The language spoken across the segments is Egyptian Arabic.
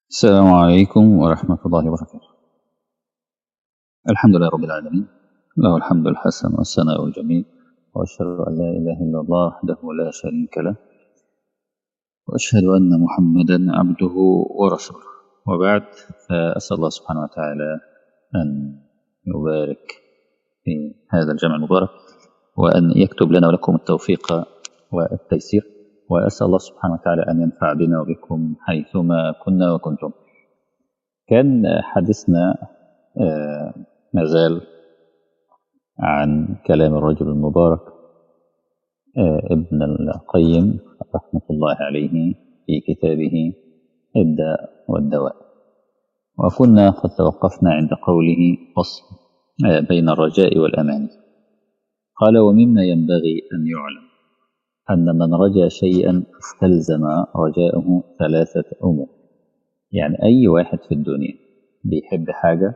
السلام عليكم ورحمة الله وبركاته الحمد لله رب العالمين له الحمد الحسن والثناء الجميل وأشهد أن لا إله إلا الله وحده لا شريك له وأشهد أن محمدا عبده ورسوله وبعد فأسأل الله سبحانه وتعالى أن يبارك في هذا الجمع المبارك وأن يكتب لنا ولكم التوفيق والتيسير وأسأل الله سبحانه وتعالى أن ينفع بنا وبكم حيثما كنا وكنتم كان حديثنا ما زال عن كلام الرجل المبارك ابن القيم رحمة الله عليه في كتابه الداء والدواء وكنا قد توقفنا عند قوله فصل بين الرجاء والأمان قال ومما ينبغي أن يعلم أن من رجا شيئا استلزم رجاءه ثلاثة أمور يعني أي واحد في الدنيا بيحب حاجة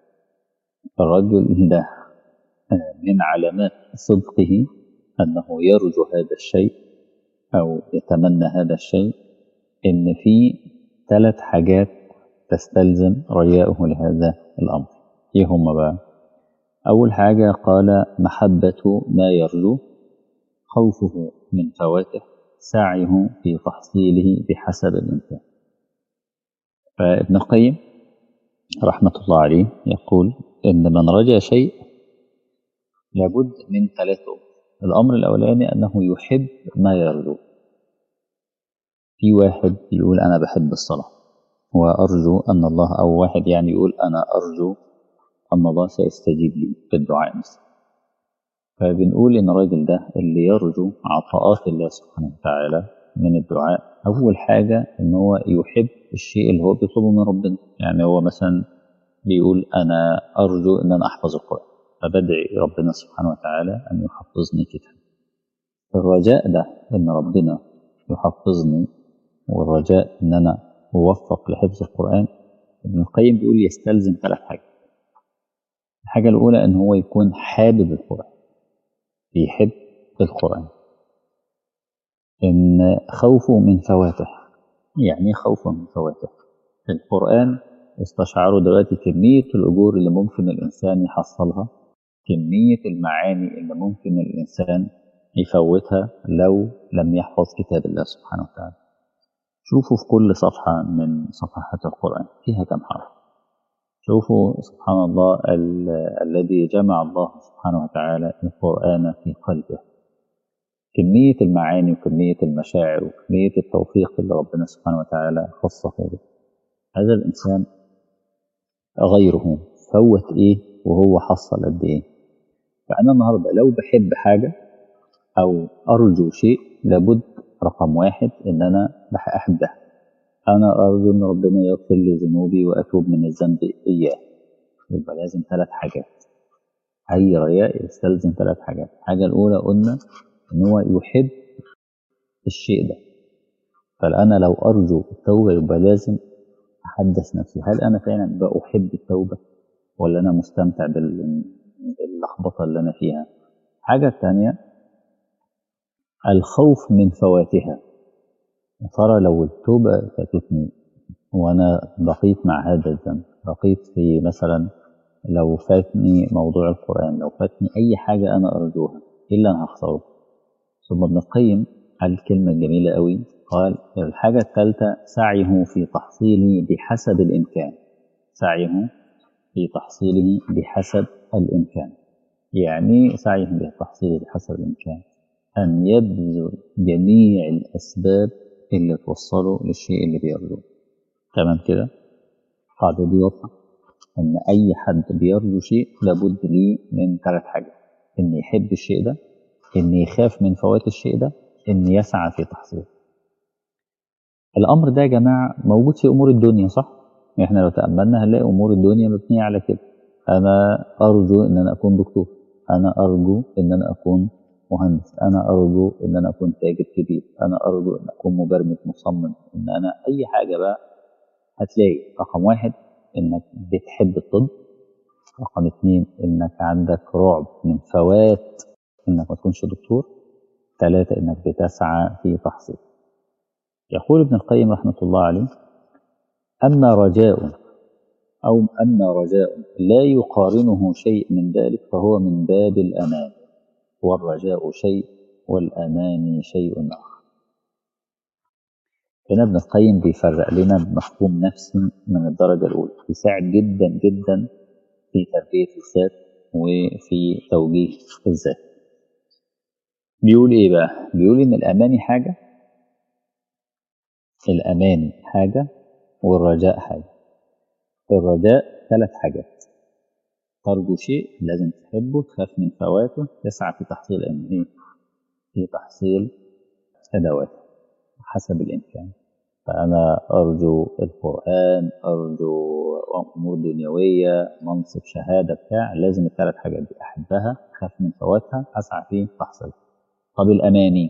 الرجل ده من علامات صدقه أنه يرجو هذا الشيء أو يتمنى هذا الشيء إن في ثلاث حاجات تستلزم رجاؤه لهذا الأمر إيه هم بقى أول حاجة قال محبة ما يرجو خوفه من فواته سعيه في تحصيله بحسب الإمكان فابن القيم رحمة الله عليه يقول إن من رجا شيء لابد من ثلاثة الأمر الأولاني أنه يحب ما يرجو في واحد يقول أنا بحب الصلاة وأرجو أن الله أو واحد يعني يقول أنا أرجو أن الله سيستجيب لي في الدعاء مثلا فبنقول إن الراجل ده اللي يرجو عطاءات الله سبحانه وتعالى من الدعاء أول حاجة إن هو يحب الشيء اللي هو بيطلبه من ربنا يعني هو مثلا بيقول أنا أرجو إن أنا أحفظ القرآن فبدعي ربنا سبحانه وتعالى أن يحفظني كتاب الرجاء ده إن ربنا يحفظني والرجاء إن أنا أوفق لحفظ القرآن ابن القيم بيقول يستلزم ثلاث حاجات الحاجة الأولى إن هو يكون حابب القرآن بيحب القرآن إن خوفه من فواته يعني خوفه من فواته القرآن استشعروا دلوقتي كمية الأجور اللي ممكن الإنسان يحصلها كمية المعاني اللي ممكن الإنسان يفوتها لو لم يحفظ كتاب الله سبحانه وتعالى شوفوا في كل صفحة من صفحات القرآن فيها كم حرف شوفوا سبحان الله ال الذي جمع الله سبحانه وتعالى القرآن في قلبه كمية المعاني وكمية المشاعر وكمية التوفيق اللي ربنا سبحانه وتعالى خصه به هذا الإنسان غيره فوت إيه وهو حصل قد إيه فأنا النهاردة لو بحب حاجة أو أرجو شيء لابد رقم واحد إن أنا أحبها أنا أرجو إن ربنا يغفر لي ذنوبي وأتوب من الذنب إياه يبقى لازم ثلاث حاجات أي رياء يستلزم ثلاث حاجات الحاجة الأولى قلنا إن هو يحب الشيء ده فأنا لو أرجو التوبة يبقى لازم أحدث نفسي هل أنا فعلا بأحب التوبة ولا أنا مستمتع باللخبطة اللي أنا فيها الحاجة الثانية الخوف من فواتها يا ترى لو التوبة فاتتني وأنا بقيت مع هذا الذنب بقيت في مثلا لو فاتني موضوع القرآن لو فاتني أي حاجة أنا أرجوها إيه اللي أنا هخسره ثم ابن القيم قال كلمة جميلة قوي قال الحاجة الثالثة سعيه في تحصيله بحسب الإمكان سعيه في تحصيله بحسب الإمكان يعني سعيه بتحصيله بحسب الإمكان أن يبذل جميع الأسباب اللي توصله للشيء اللي بيرجوه تمام كده القاعدة دي واضحة إن أي حد بيرجو شيء لابد ليه من ثلاث حاجات إن يحب الشيء ده إن يخاف من فوات الشيء ده إن يسعى في تحصيله الأمر ده يا جماعة موجود في أمور الدنيا صح؟ إحنا لو تأملنا هنلاقي أمور الدنيا مبنية على كده أنا أرجو إن أنا أكون دكتور أنا أرجو إن أنا أكون مهندس انا ارجو ان انا اكون تاجر كبير انا ارجو ان اكون مبرمج مصمم ان انا اي حاجه بقى هتلاقي رقم واحد انك بتحب الطب رقم اتنين انك عندك رعب من فوات انك ما تكونش دكتور ثلاثة انك بتسعى في تحصيل يقول ابن القيم رحمة الله عليه أما رجاء أو أما رجاء لا يقارنه شيء من ذلك فهو من باب الأمان والرجاء شيء والأمان شيء آخر هنا ابن القيم بيفرق لنا بمفهوم نفسي من الدرجة الأولى بيساعد جدا جدا في تربية الذات وفي توجيه الذات بيقول ايه بقى بيقول ان الاماني حاجه الاماني حاجه والرجاء حاجه الرجاء ثلاث حاجات ترجو شيء لازم تحبه تخاف من فواته تسعى في تحصيل ايه في تحصيل ادواته حسب الامكان فانا ارجو القران ارجو امور دنيويه منصب شهاده بتاع لازم الثلاث حاجات دي احبها اخاف من فواتها اسعى في تحصيلها طب الاماني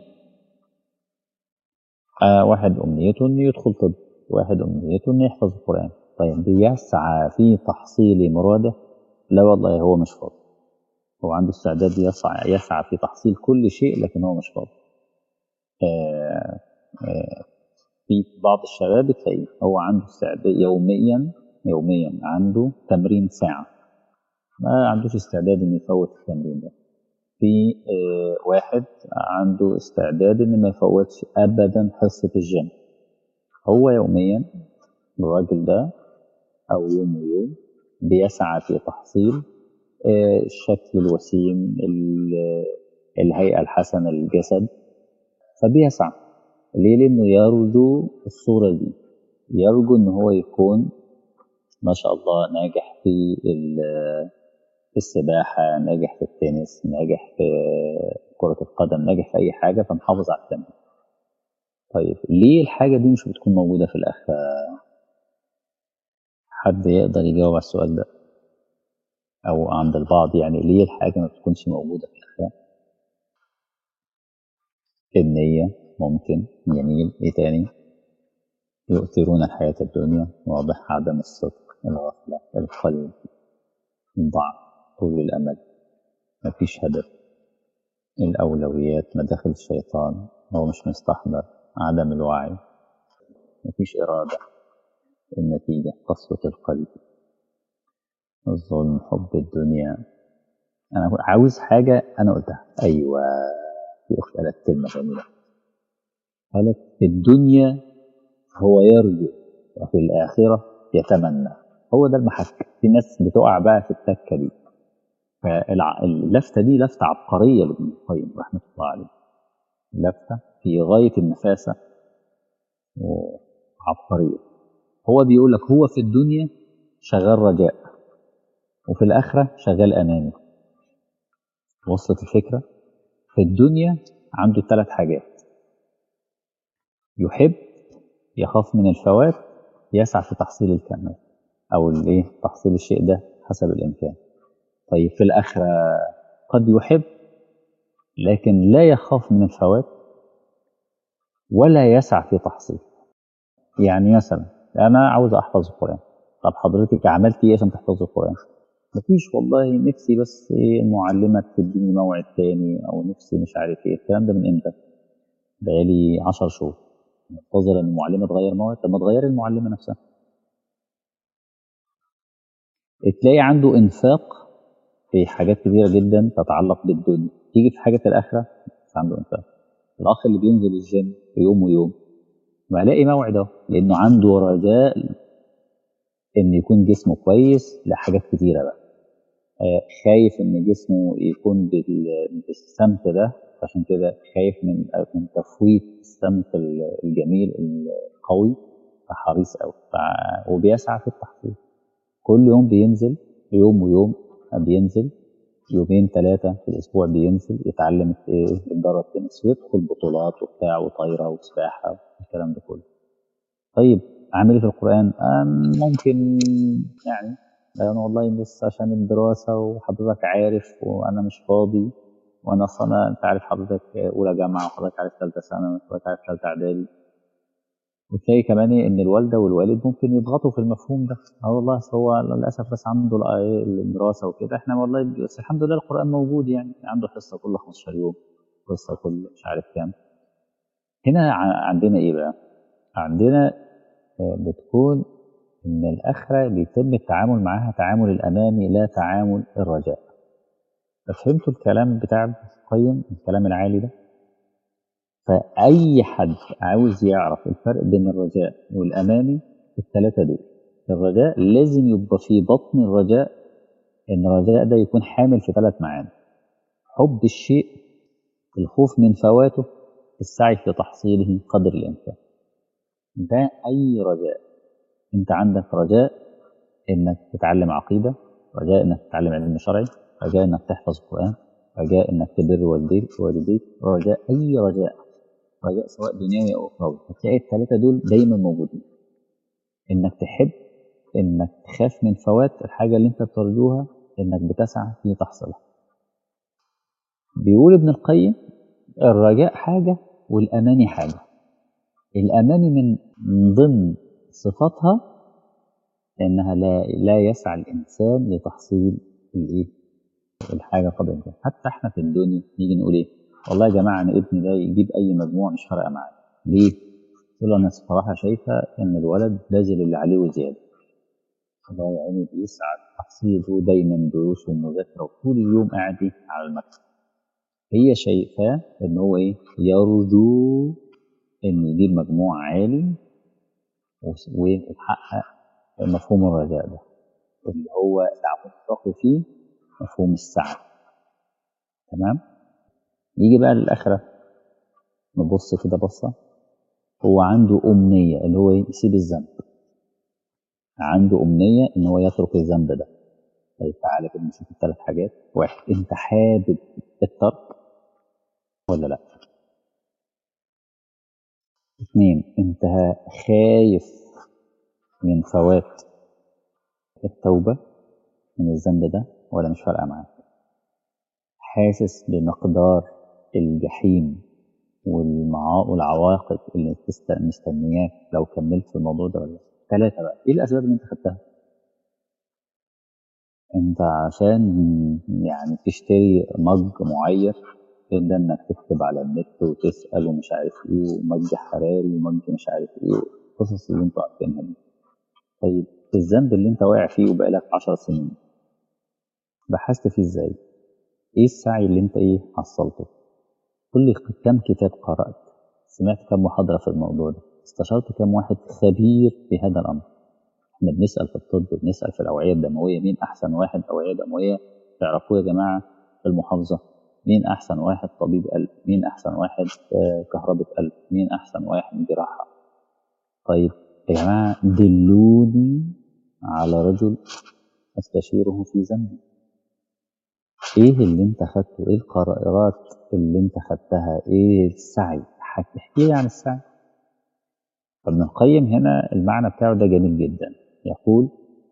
آه واحد امنيته انه يدخل طب واحد امنيته انه يحفظ القران طيب بيسعى في تحصيل مراده لا والله هو مش فاضي هو عنده استعداد يسعى يسعى في تحصيل كل شيء لكن هو مش فاضي آه آه في بعض الشباب تلاقيه هو عنده استعداد يوميا يوميا عنده تمرين ساعة ما عندوش استعداد انه يفوت التمرين ده في آه واحد عنده استعداد انه ما يفوتش ابدا حصة الجيم هو يوميا الراجل ده او يوم ويوم بيسعى في تحصيل آه الشكل الوسيم الهيئة الحسنة للجسد فبيسعى ليه لانه يرجو الصورة دي يرجو ان هو يكون ما شاء الله ناجح في السباحة ناجح في التنس ناجح في كرة القدم ناجح في أي حاجة فمحافظ على التمرين طيب ليه الحاجة دي مش بتكون موجودة في الآخرة حد يقدر يجاوب على السؤال ده أو عند البعض يعني ليه الحاجة ما بتكونش موجودة في الآخرة النية ممكن جميل إيه تاني يؤثرون الحياة الدنيا واضح عدم الصدق الغفلة القلب الضعف طول الأمل مفيش هدف الأولويات مداخل الشيطان هو مش مستحضر عدم الوعي مفيش إرادة النتيجة قسوة القلب الظلم حب الدنيا أنا عاوز حاجة أنا قلتها أيوة في أخت قالت كلمة جميلة قالت في الدنيا هو يرجو وفي الآخرة يتمنى هو ده المحك في ناس بتقع بقى في التكة دي فاللفتة دي لفتة عبقرية لابن القيم رحمة الله عليه لفتة في غاية النفاسة وعبقرية هو بيقول لك هو في الدنيا شغال رجاء وفي الآخرة شغال أماني وصلت الفكرة في الدنيا عنده ثلاث حاجات يحب يخاف من الفوات يسعى في تحصيل الكمال او الايه تحصيل الشيء ده حسب الامكان طيب في الاخره قد يحب لكن لا يخاف من الفوات ولا يسعى في تحصيل يعني مثلا انا عاوز احفظ القران طب حضرتك عملت ايه عشان تحفظ القران مفيش والله نفسي بس ايه المعلمه تديني موعد تاني او نفسي مش عارف ايه الكلام ده من امتى بقالي 10 شهور منتظر ان المعلمه تغير موعد طب ما تغير المعلمه نفسها تلاقي عنده انفاق في حاجات كثيره جدا تتعلق بالدنيا تيجي في حاجه الاخره بس عنده انفاق الاخ اللي بينزل الجيم يوم ويوم ما الاقي موعد اهو لانه عنده رجاء ان يكون جسمه كويس لحاجات كثيره بقى خايف ان جسمه يكون بالسمت ده عشان كده خايف من من تفويت السمت الجميل القوي فحريص قوي وبيسعى في التحصيل كل يوم بينزل يوم ويوم بينزل يومين ثلاثة في الأسبوع بينزل يتعلم إيه يتدرب تنس ويدخل بطولات وبتاع وطايرة وسباحة والكلام ده كله. طيب عامل إيه في القرآن؟ ممكن يعني أنا والله بس عشان الدراسة وحضرتك عارف وأنا مش فاضي وأنا أصلا أنت عارف حضرتك أولى جامعة وحضرتك عارف ثالثة ثانوي وحضرتك عارف ثالثة إعدادي وتلاقي كمان ان الوالده والوالد ممكن يضغطوا في المفهوم ده اه والله هو للاسف بس عنده الدراسه وكده احنا والله بس الحمد لله القران موجود يعني عنده حصه كل 15 يوم قصه كل مش عارف كام هنا عندنا ايه بقى عندنا بتكون إن الآخرة بيتم التعامل معاها تعامل الأمامي لا تعامل الرجاء فهمتوا الكلام بتاع ابن القيم الكلام العالي ده فأي حد عاوز يعرف الفرق بين الرجاء والأمامي الثلاثة دول الرجاء لازم يبقى في بطن الرجاء إن الرجاء ده يكون حامل في ثلاث معاني حب الشيء الخوف من فواته السعي في تحصيله قدر الإمكان ده أي رجاء أنت عندك رجاء إنك تتعلم عقيدة رجاء إنك تتعلم علم شرعي رجاء إنك تحفظ القرآن رجاء إنك تبر والديك والديك رجاء أي رجاء رجاء سواء دنيوي أو أخروي هتلاقي الثلاثة دول دايما موجودين إنك تحب إنك تخاف من فوات الحاجة اللي أنت بترجوها إنك بتسعى في تحصيلها بيقول ابن القيم الرجاء حاجة والأماني حاجة الأماني من من ضمن صفاتها إنها لا لا يسعى الإنسان لتحصيل الإيه؟ الحاجة قبل الإمكان حتى إحنا في الدنيا نيجي نقول إيه؟ والله يا جماعة أنا ابني ده يجيب أي مجموع مش فارقة معايا ليه؟ قلت له أنا الصراحة شايفة إن الولد باذل اللي عليه وزيادة الله يا عيني بيسعى تحصيله دايما دروس ومذاكرة وطول اليوم قاعد إيه؟ على المكتب هي شايفاه إن هو إيه؟ يرجو إن يجيب مجموع عالي ويحقق مفهوم الرجاء ده اللي هو العمود فيه مفهوم السعي تمام يجي بقى للآخرة نبص كده بصة هو عنده أمنية اللي هو يسيب الذنب عنده أمنية إن هو يترك الذنب ده طيب تعالى كده نشوف الثلاث حاجات واحد أنت حابب الترك ولا لأ اثنين أنت خايف من فوات التوبة من الذنب ده ولا مش فارقة معاك حاسس بمقدار الجحيم والمعا... والعواقب اللي تست... مستنياك لو كملت في الموضوع ده ولا ثلاثة بقى ايه الأسباب اللي انت خدتها؟ انت عشان يعني تشتري مج معين تبدا انك تكتب على النت وتسأل ومش عارف ايه ومج حراري ومج مش عارف ايه القصص اللي انتوا عارفينها دي طيب الذنب اللي انت واقع فيه وبقالك عشر سنين بحثت فيه ازاي؟ ايه السعي اللي انت ايه حصلته؟ قل لي كم كتاب قرأت؟ سمعت كم محاضرة في الموضوع ده؟ استشرت كم واحد خبير في هذا الأمر؟ احنا بنسأل في الطب بنسأل في الأوعية الدموية مين أحسن واحد أوعية دموية تعرفوه يا جماعة في المحافظة؟ مين أحسن واحد طبيب قلب؟ مين أحسن واحد كهرباء قلب؟ مين أحسن واحد جراحة؟ طيب يا جماعة دلوني على رجل أستشيره في ذنبي ايه اللي انت خدته ايه القرارات اللي انت خدتها ايه السعي احكي لي عن السعي فابن القيم هنا المعنى بتاعه ده جميل جدا يقول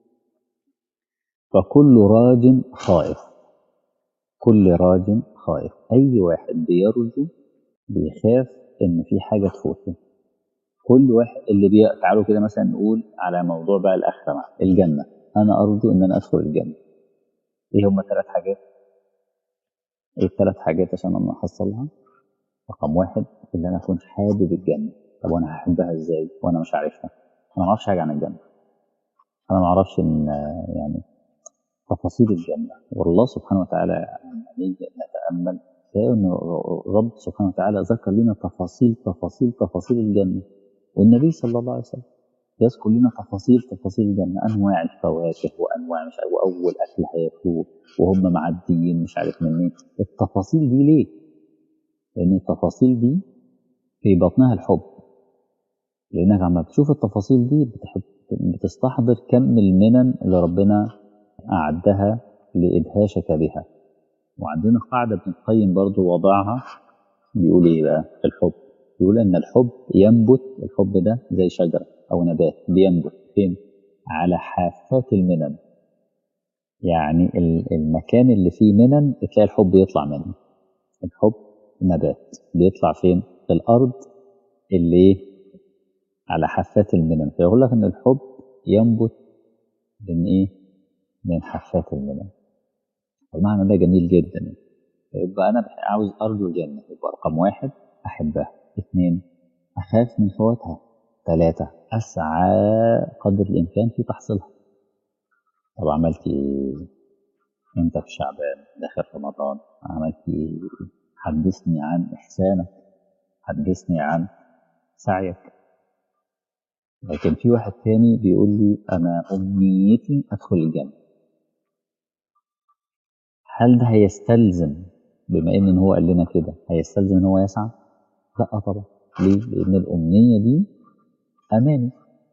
فكل راج خائف كل راج خائف اي واحد بيرجو بيخاف ان في حاجه تفوته كل واحد اللي بي... تعالوا كده مثلا نقول على موضوع بقى الاخره مع الجنه انا ارجو ان انا ادخل الجنه ايه هم ثلاث حاجات ايه الثلاث حاجات عشان انا احصلها رقم واحد اللي انا اكون حابب الجنه طب وانا هحبها ازاي وانا مش عارفها انا ما اعرفش حاجه عن الجنه انا ما اعرفش ان يعني تفاصيل الجنه والله سبحانه وتعالى نيجي نتامل تلاقي ان رب سبحانه وتعالى ذكر لنا تفاصيل تفاصيل تفاصيل الجنه والنبي صلى الله عليه وسلم يذكر لنا تفاصيل تفاصيل الجنة أنواع الفواكه وأنواع مش عارف وأول أكل هياكلوه وهم معديين مش عارف من مين التفاصيل دي ليه؟ لأن التفاصيل دي في بطنها الحب لأنك عما بتشوف التفاصيل دي بتحب بتستحضر كم المنن اللي ربنا أعدها لإدهاشك بها وعندنا قاعدة ابن القيم برضو وضعها بيقول إيه بقى في الحب يقول ان الحب ينبت الحب ده زي شجره او نبات بينبت فين على حافات المنن يعني المكان اللي فيه منن تلاقي الحب يطلع منه الحب نبات بيطلع فين في الارض اللي ايه على حافات المنن فيقول لك ان الحب ينبت من ايه من حافات المنن المعنى ده جميل جدا يبقى انا عاوز ارجو الجنه يبقى رقم واحد احبها اثنين أخاف من فواتها ثلاثة أسعى قدر الإمكان في تحصيلها طب عملت إيه؟ أنت في شعبان داخل رمضان عملت إيه؟ حدثني عن إحسانك حدثني عن سعيك لكن في واحد تاني بيقول لي أنا أمنيتي أدخل الجنة هل ده هيستلزم بما إن هو قال لنا كده هيستلزم إن هو يسعى؟ لا طبعا ليه؟ لأن الأمنية دي أماني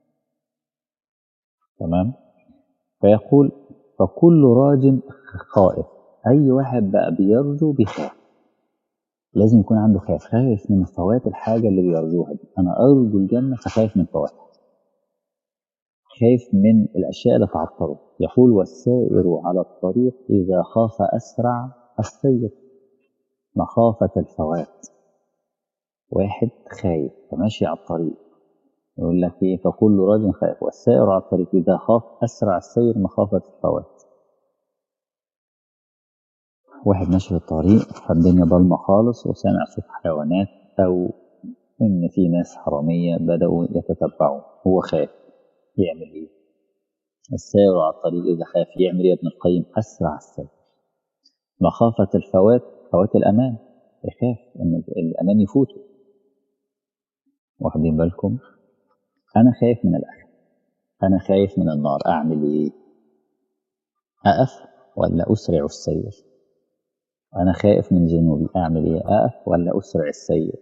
تمام؟ فيقول فكل راج خائف أي واحد بقى بيرجو بيخاف لازم يكون عنده خاف خايف من فوات الحاجة اللي بيرجوها دي أنا أرجو الجنة فخايف من فواتها خايف من الأشياء اللي تعطله يقول والسائر على الطريق إذا خاف أسرع السير مخافة الفوات واحد خايف فماشي على الطريق يقول لك ايه فكل راجل خائف والسائر على الطريق اذا خاف اسرع السير مخافه الفوات واحد ماشي في الطريق فالدنيا ضلمه خالص وسامع صوت حيوانات او ان في ناس حراميه بداوا يتتبعوا هو خاف يعمل ايه السائر على الطريق اذا خاف يعمل ايه ابن القيم اسرع السير مخافه الفوات فوات الامان يخاف ان الامان يفوته واخدين بالكم أنا خايف من الآخر أنا خايف من النار أعمل إيه؟ أقف ولا أسرع السير؟ أنا خائف من ذنوبي أعمل إيه؟ أقف ولا أسرع السير؟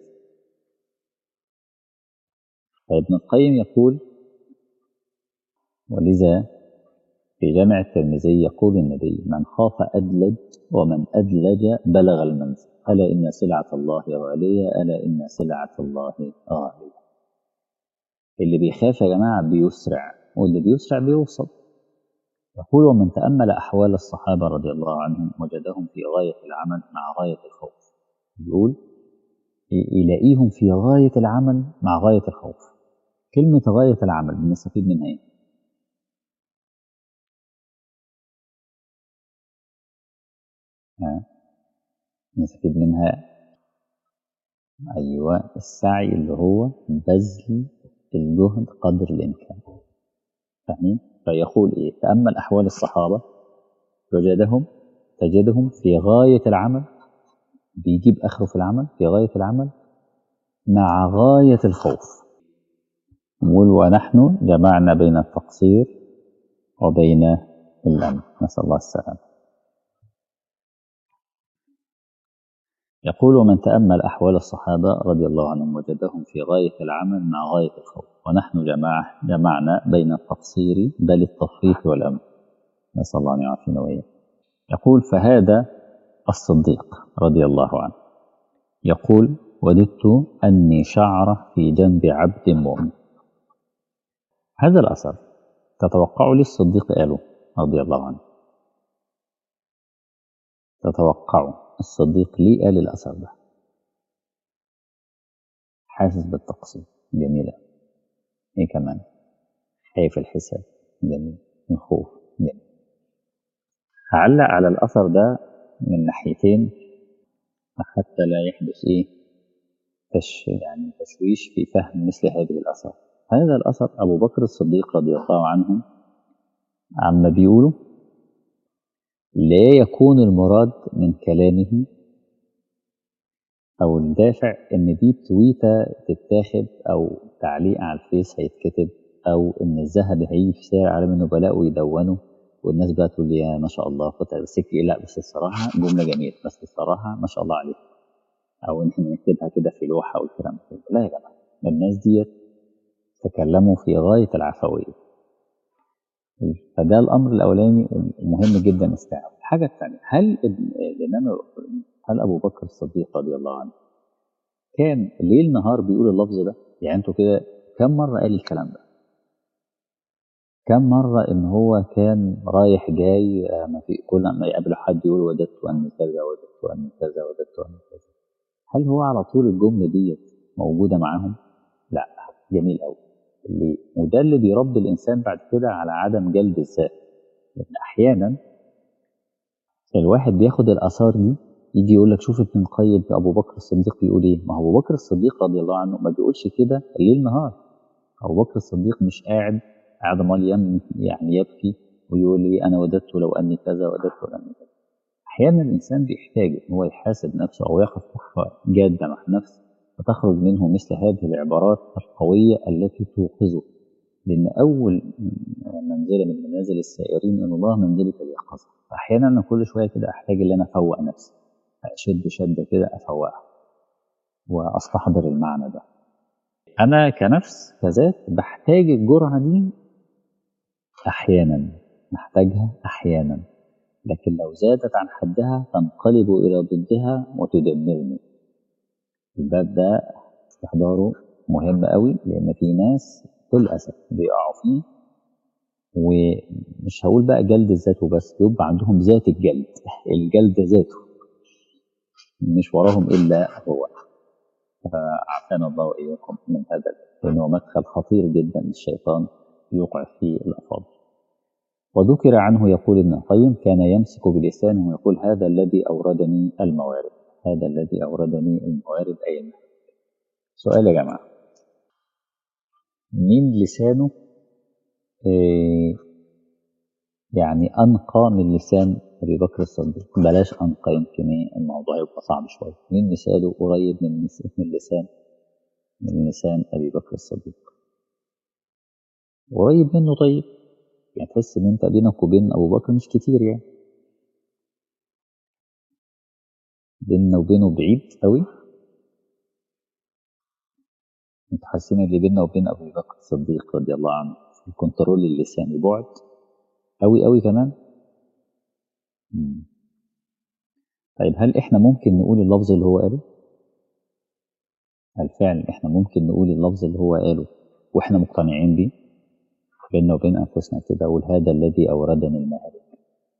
فابن القيم يقول ولذا في جامع الترمذي يقول النبي من خاف أدلج ومن أدلج بلغ المنزل ألا إن سلعة الله غالية ألا إن سلعة الله غالية اللي بيخاف يا جماعة بيسرع واللي بيسرع بيوصل يقول ومن تأمل أحوال الصحابة رضي الله عنهم وجدهم في غاية العمل مع غاية الخوف يقول يلاقيهم في غاية العمل مع غاية الخوف كلمة غاية العمل بنستفيد منها ايه؟ ها نستفيد منها أيوة السعي اللي هو بذل الجهد قدر الإمكان فاهمين؟ فيقول إيه تأمل أحوال الصحابة وجدهم تجدهم في غاية العمل بيجيب آخره في العمل في غاية العمل مع غاية الخوف نقول ونحن جمعنا بين التقصير وبين الأمن نسأل الله السلامة يقول ومن تأمل أحوال الصحابة رضي الله عنهم وجدهم في غاية العمل مع غاية الخوف ونحن جماعة جمعنا بين التقصير بل التفريط والأمن نسأل الله أن يعافينا وإياكم يقول فهذا الصديق رضي الله عنه يقول وددت أني شعرة في جنب عبد مؤمن هذا الأثر تتوقع لي الصديق قاله رضي الله عنه تتوقعوا الصديق ليه قال الأثر ده حاسس بالتقصير جميلة ايه كمان خايف الحساب جميل الخوف جميل هعلق على الأثر ده من ناحيتين حتى لا يحدث ايه تش يعني تشويش في فهم مثل هذه الأثر هذا الأثر أبو بكر الصديق رضي الله عنه عما بيقولوا لا يكون المراد من كلامه أو الدافع إن دي تويتة تتاخد أو تعليق على الفيس هيتكتب أو إن الذهبي هيجي في سعر عالم النبلاء ويدونه والناس بقى تقول لي يا ما شاء الله قطع السكي لا بس الصراحة جملة جميلة بس الصراحة ما شاء الله عليه أو إن احنا نكتبها كده في لوحة والكلام ده لا يا جماعة الناس ديت تكلموا في غاية العفوية فده الأمر الأولاني المهم جدا استيعابه الحاجة الثانية هل الإمام هل أبو بكر الصديق رضي الله عنه كان ليل نهار بيقول اللفظ ده يعني انتوا كده كم مرة قال الكلام ده كم مرة إن هو كان رايح جاي ما في كل ما يقابل حد يقول وددت أني كذا وددت أني كذا وددت أني كذا هل هو على طول الجملة ديت موجودة معاهم؟ لا جميل قوي اللي وده اللي بيربي الإنسان بعد كده على عدم جلد الذات لأن أحيانا الواحد بياخد الآثار دي يجي يقول لك شوف ابن القيم ابو بكر الصديق بيقول ايه ما هو ابو بكر الصديق رضي الله عنه ما بيقولش كده ليل نهار أبو بكر الصديق مش قاعد قاعد عمال يم- يعني يبكي ويقول لي أنا وددت لو أني كذا وددت لو أني كذا أحيانا الإنسان بيحتاج إن هو يحاسب نفسه أو يقف وقفة جادة مع نفسه فتخرج منه مثل هذه العبارات القوية التي توقظه لأن أول منزلة من منازل السائرين إن الله منزلة اليقظة فأحيانا أنا كل شوية كده أحتاج إن أنا أفوق نفسي أشد شدة كده أفوقها وأستحضر المعنى ده أنا كنفس كذات بحتاج الجرعة دي أحيانا محتاجها أحيانا لكن لو زادت عن حدها تنقلب إلى ضدها وتدمرني الباب ده استحضاره مهم قوي لأن في ناس للأسف بيقعوا فيه ومش هقول بقى جلد الذات وبس يبقى عندهم ذات الجلد الجلد ذاته مش وراهم إلا هو فعافانا الله وإياكم من هذا لأنه مدخل خطير جدا للشيطان يوقع فيه الأفاضل وذكر عنه يقول ابن القيم كان يمسك بلسانه ويقول هذا الذي أوردني الموارد هذا الذي أوردني الموارد أي الموارد سؤال يا جماعة مين لسانه إيه يعني أنقى من لسان أبي بكر الصديق بلاش أنقى يمكن إيه الموضوع يبقى صعب شوية مين لسانه قريب من لس- من لسان من لسان أبي بكر الصديق قريب منه طيب يعني تحس إن أنت بينك وبين أبو بكر مش كتير يعني بيننا وبينه بعيد قوي انتوا حاسين اللي بيننا وبين ابو بكر الصديق رضي الله عنه في الكنترول اللساني بعد قوي قوي كمان مم. طيب هل احنا ممكن نقول اللفظ اللي هو قاله هل فعلا احنا ممكن نقول اللفظ اللي هو قاله واحنا مقتنعين بيه بيننا وبين انفسنا كده اقول هذا الذي اوردني المهالك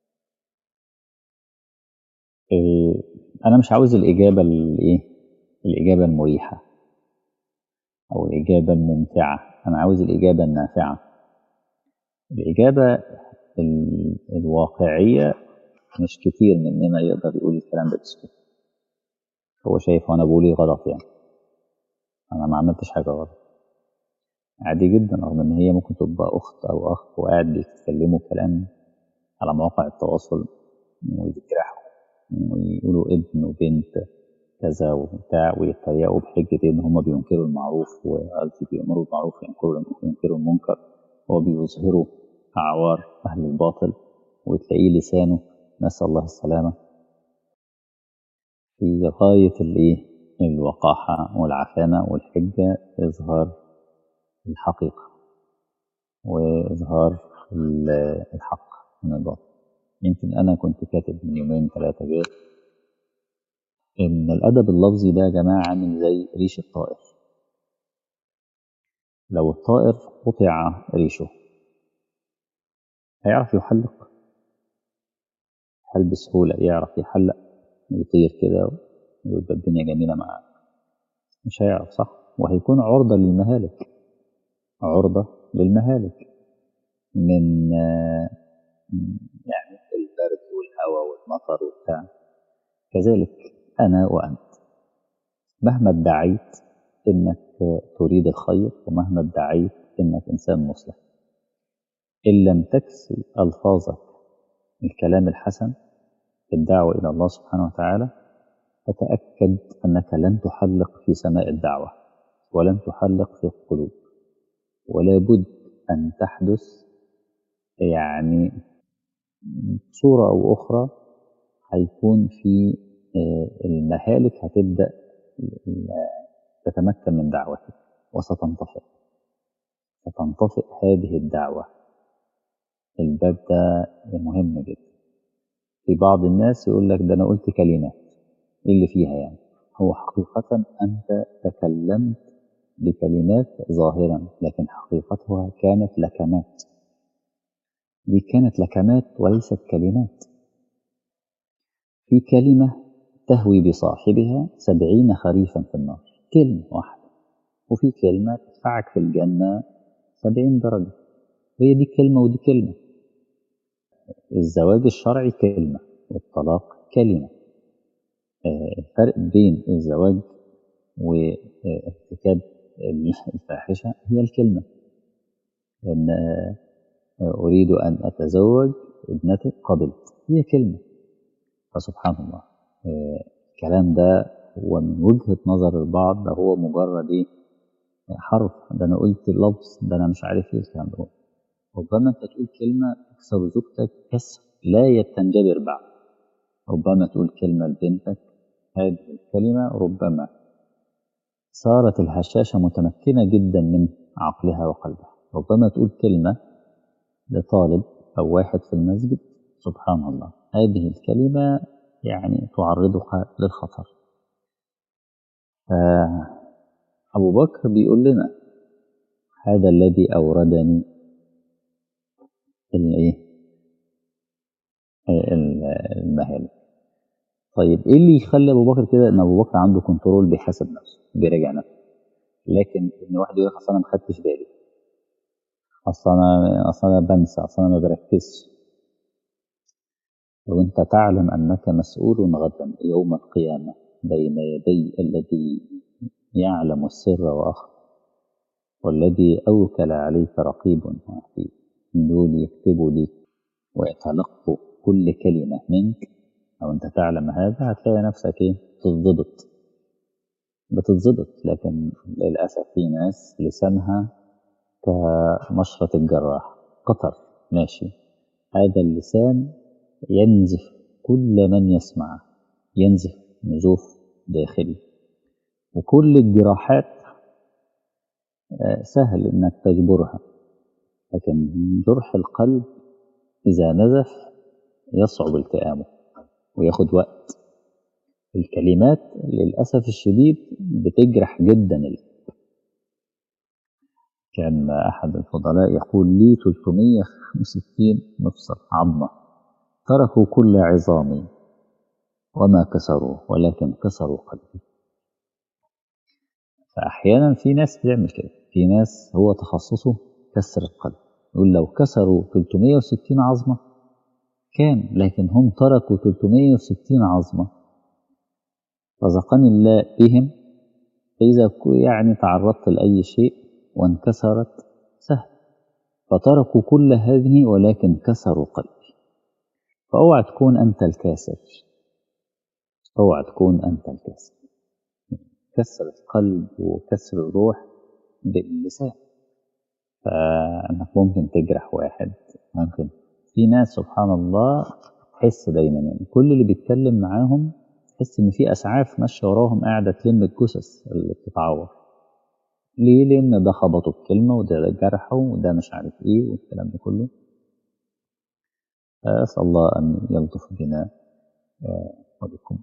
إيه انا مش عاوز الاجابه الايه الاجابه المريحه او الاجابه الممتعه انا عاوز الاجابه النافعه الاجابه ال- الواقعيه مش كتير مننا يقدر يقول الكلام ده بسهوله هو شايف وانا بقول ايه غلط يعني انا ما عملتش حاجه غلط عادي جدا رغم ان هي ممكن تبقى اخت او اخ وقاعد بيتكلموا كلام على مواقع التواصل ويجرحوا ويقولوا ابن وبنت كذا وبتاع ويتريقوا بحجة إن هم بينكروا المعروف وقصدي بيأمروا بالمعروف وينكروا ينكروا المنكر وبيظهروا أعوار أهل الباطل وتلاقيه لسانه نسأل الله السلامة في غاية الإيه الوقاحة والعفانة والحجة إظهار الحقيقة وإظهار ال- الحق من الباطل يمكن أنا كنت كاتب من يومين ثلاثة كده إن الأدب اللفظي ده يا جماعة عامل زي ريش الطائر لو الطائر قطع ريشه هيعرف يحلق هل بسهولة يعرف يحلق ويطير كده ويبقى الدنيا جميلة معاه مش هيعرف صح وهيكون عرضة للمهالك عرضة للمهالك من آه، يعني البرد والهواء والمطر وبتاع كذلك أنا وأنت مهما ادعيت إنك تريد الخير ومهما ادعيت إنك إنسان مصلح إن لم تكسي ألفاظك الكلام الحسن في الدعوة إلى الله سبحانه وتعالى فتأكد أنك لن تحلق في سماء الدعوة ولن تحلق في القلوب ولا بد أن تحدث يعني صورة أو أخرى هيكون في آه، المهالك هتبدأ آه، تتمكن من دعوتك وستنطفئ ستنطفئ هذه الدعوة الباب ده مهم جدا في بعض الناس يقول لك ده أنا قلت كلمات إيه اللي فيها يعني هو حقيقة أنت تكلمت بكلمات ظاهرا لكن حقيقتها كانت لكمات دي كانت لكمات وليست كلمات في كلمة تهوي بصاحبها سبعين خريفا في النار كلمة واحدة وفي كلمة تدفعك في الجنة سبعين درجة هي دي كلمة ودي كلمة الزواج الشرعي كلمة والطلاق كلمة آه، الفرق بين الزواج وارتكاب الفاحشة هي الكلمة إن أريد أن أتزوج ابنتي قبلت هي كلمة فسبحان الله الكلام ده ومن وجهة نظر البعض ده هو مجرد إيه حرف ده أنا قلت لفظ ده أنا مش عارف إيه الكلام ده ربما أنت تقول كلمة تكسر زوجتك كسر لا يتنجبر بعد ربما تقول كلمة لبنتك هذه الكلمة ربما صارت الهشاشة متمكنة جدا من عقلها وقلبها ربما تقول كلمة لطالب أو واحد في المسجد سبحان الله هذه الكلمة يعني تعرضك للخطر أبو بكر بيقول لنا هذا الذي أوردني الايه المهالك طيب ايه اللي يخلي ابو بكر كده ان ابو بكر عنده كنترول بيحاسب نفسه بيراجع نفسه لكن ان واحد يقول لك اصل انا ما خدتش بالي اصل انا اصل انا بنسى اصل انا ما بركزش وانت تعلم انك مسؤول غدا يوم القيامه بين يدي الذي يعلم السر واخفى والذي اوكل عليك رقيب وعتيد دول يكتبوا ليك ويتلقوا كل كلمه منك لو انت تعلم هذا هتلاقي نفسك ايه تتضبط بتتضبط لكن للاسف في ناس لسانها كمشرط الجراح قطر ماشي هذا اللسان ينزف كل من يسمع ينزف نزوف داخلي وكل الجراحات سهل انك تجبرها لكن جرح القلب اذا نزف يصعب التئامه وياخد وقت الكلمات للأسف الشديد بتجرح جدا القلب كان أحد الفضلاء يقول لي 365 مفصل عظمة تركوا كل عظامي وما كسروا ولكن كسروا قلبي فأحيانا في ناس بيعمل كده في ناس هو تخصصه كسر القلب يقول لو كسروا 360 عظمة كان لكن هم تركوا 360 عظمة رزقني الله بهم فإذا يعني تعرضت لأي شيء وانكسرت سهل فتركوا كل هذه ولكن كسروا قلبي فاوعى تكون أنت الكاسر اوعى تكون أنت الكاسر كسر القلب وكسر الروح باللسان فأنك ممكن تجرح واحد ممكن في ناس سبحان الله تحس دايما يعني كل اللي بيتكلم معاهم تحس ان في اسعاف ماشيه وراهم قاعده تلم الجثث اللي بتتعور ليه لان ده خبطه بكلمه وده جرحه وده مش عارف ايه والكلام ده كله اسال الله ان يلطف بنا وبكم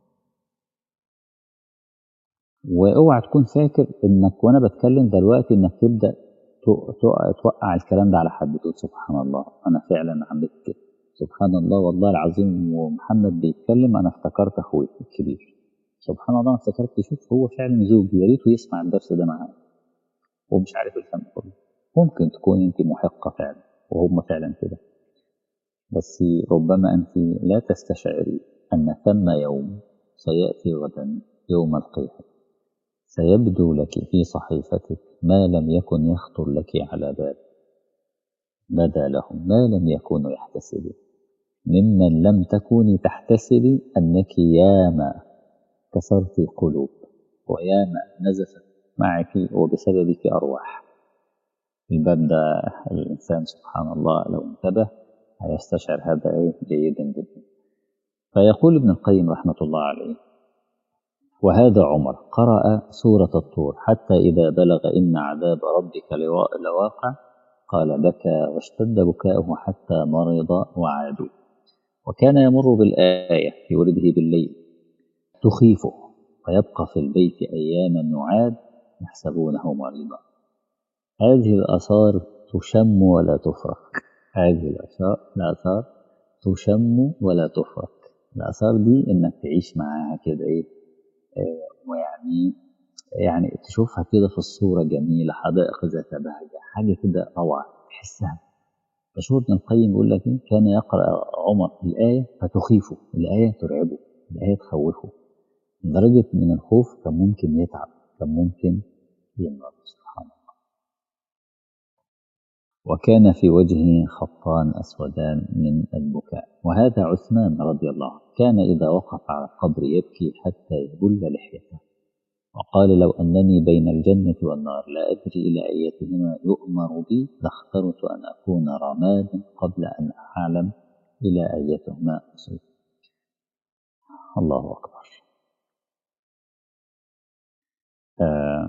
واوعى تكون فاكر انك وانا بتكلم دلوقتي انك تبدا توقع الكلام ده على حد تقول سبحان الله انا فعلا عملت كده سبحان الله والله العظيم ومحمد بيتكلم انا افتكرت اخوي الكبير سبحان الله انا افتكرت شوف هو فعلا زوجي يا ريته يسمع الدرس ده معايا ومش عارف الكلام كله ممكن تكون انت محقه فعلا وهم فعلا كده بس ربما انت لا تستشعري ان ثم يوم سياتي غدا يوم القيامه سيبدو لك في صحيفتك ما لم يكن يخطر لك على بال بدا لهم ما لم يكونوا يحتسبون ممن لم تكوني تحتسبي أنك ياما كسرت القلوب وياما نزفت معك وبسببك أرواح الباب ده الإنسان سبحان الله لو انتبه هيستشعر هذا إيه جيدا جدا فيقول ابن القيم رحمة الله عليه وهذا عمر قرأ سورة الطور حتى إذا بلغ إن عذاب ربك لواقع قال بكى واشتد بكاؤه حتى مرض وعادوا وكان يمر بالآية في ورده بالليل تخيفه فيبقى في البيت أياما يعاد يحسبونه مريضا هذه الآثار تشم ولا تفرق هذه الآثار تشم ولا تفرق الآثار دي إنك تعيش معاها كده إيه آه ويعني يعني تشوفها كده في الصورة جميلة حدائق ذات بهجة حاجة كده روعة تحسها فشوف ابن القيم يقول لك إيه كان يقرأ عمر الآية فتخيفه الآية ترعبه الآية تخوفه لدرجة من الخوف كان ممكن يتعب كان ممكن يمرض وكان في وجهه خطان أسودان من البكاء وهذا عثمان رضي الله عنه كان إذا وقف على القبر يبكي حتى يبل لحيته وقال لو أنني بين الجنة والنار لا أدري إلى أيتهما يؤمر بي لاخترت أن أكون رمادا قبل أن أعلم إلى أيتهما أصيب الله أكبر آه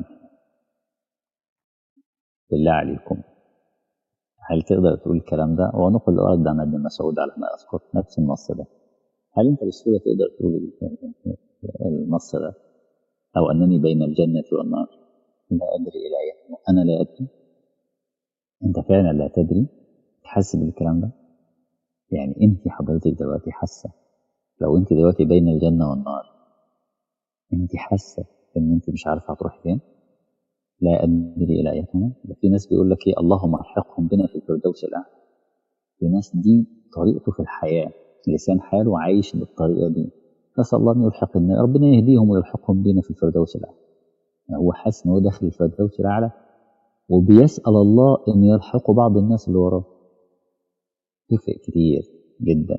بالله عليكم هل تقدر تقول الكلام ده ونقل الأرض عن ابن مسعود على ما أذكر نفس النص ده هل أنت بسهولة تقدر تقول النص ده أو أنني بين الجنة والنار لا أدري إلى أية أنا لا أدري أنت فعلا لا تدري تحس بالكلام ده يعني أنت حضرتك دلوقتي حاسة لو أنت دلوقتي بين الجنة والنار أنت حاسة إن أنت مش عارفة هتروحي فين لا أدري إلى أيتهما ده في ناس بيقول لك إيه اللهم الحقهم بنا في الفردوس الأعلى في ناس دي طريقته في الحياة لسان حاله عايش بالطريقة دي نسأل الله أن يلحق إن ربنا يهديهم ويلحقهم بنا في الفردوس الأعلى يعني هو حاسس إن هو داخل الفردوس الأعلى وبيسأل الله إن يلحقوا بعض الناس اللي وراه تفرق كتير جدا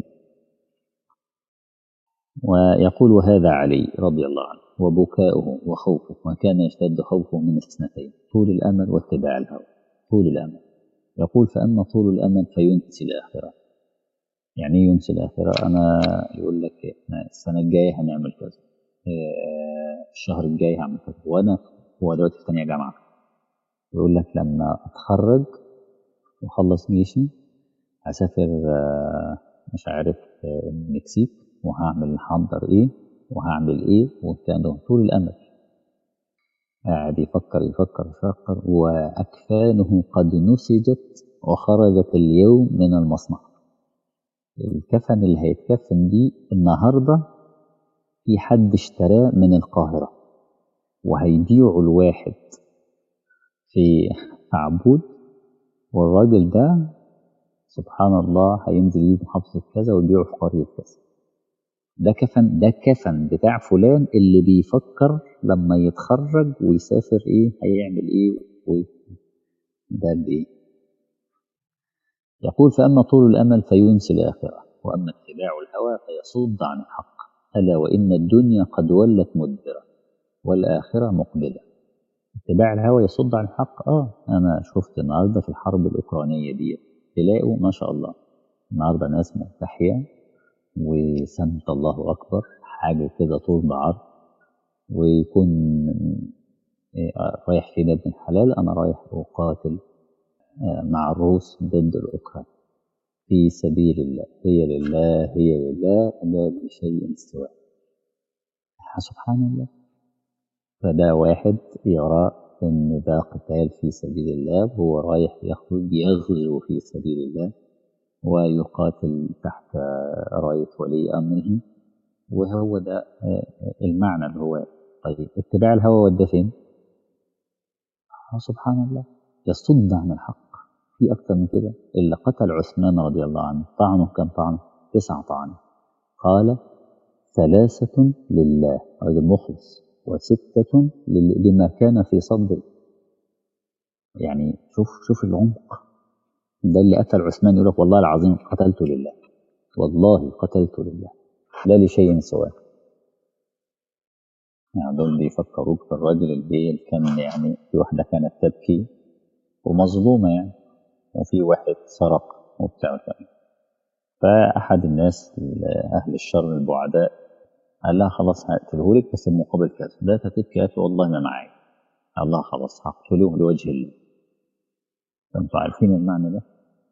ويقول هذا علي رضي الله عنه وبكاؤه وخوفه وكان يشتد خوفه من اثنتين طول الأمل واتباع الهوى طول الأمل يقول فأما طول الأمل فينسي الآخرة يعني ايه ينسي الآخرة أنا يقول لك إحنا السنة الجاية هنعمل كذا الشهر الجاي هعمل كذا وأنا هو دلوقتي في تانية جامعة يقول لك لما أتخرج وأخلص جيشي هسافر مش عارف المكسيك وهعمل هحضر إيه وهعمل إيه والكلام ده طول الأمل قاعد يفكر يفكر يفكر وأكفانه قد نسجت وخرجت اليوم من المصنع الكفن اللي هيتكفن دي النهارده في حد اشتراه من القاهرة وهيبيعه الواحد في عبود والراجل ده سبحان الله هينزل يجيب محافظة كذا ويبيعه في قرية كذا ده كفن ده كفن بتاع فلان اللي بيفكر لما يتخرج ويسافر ايه هيعمل ايه ده بايه يقول فأما طول الأمل فينسي الآخرة وأما اتباع الهوى فيصد عن الحق ألا وإن الدنيا قد ولت مدبرة والآخرة مقبلة اتباع الهوى يصد عن الحق آه أنا شفت النهاردة في الحرب الأوكرانية دي تلاقوا ما شاء الله النهاردة ناس ملتحية وسمت الله أكبر حاجة كده طول بعرض ويكون رايح فين ابن الحلال أنا رايح أقاتل مع الروس ضد الأوكران في سبيل الله هي لله هي لله لا بشيء سواه سبحان الله فده واحد يرى ان ده قتال في سبيل الله وهو رايح يخرج يغزو في سبيل الله ويقاتل تحت راية ولي أمره وهو ده المعنى اللي هو طيب اتباع الهوى ودى فين؟ سبحان الله يصد عن الحق في أكثر من كده اللي قتل عثمان رضي الله عنه طعنه كم طعن؟ تسع طعن قال ثلاثة لله رجل مخلص وستة لما كان في صدره يعني شوف شوف العمق ده اللي قتل عثمان يقول لك والله العظيم قتلت لله والله قتلت لله لا لشيء سواه يعني دول بيفكروك في الراجل اللي كان يعني في واحدة كانت تبكي ومظلومة يعني وفي واحد سرق وبتاع كمان فأحد الناس أهل الشر البعداء قال لها خلاص هقتله لك بس المقابل كذا لا تبكي قالت والله ما معايا الله خلاص هقتله لوجه الله فانتوا عارفين المعنى ده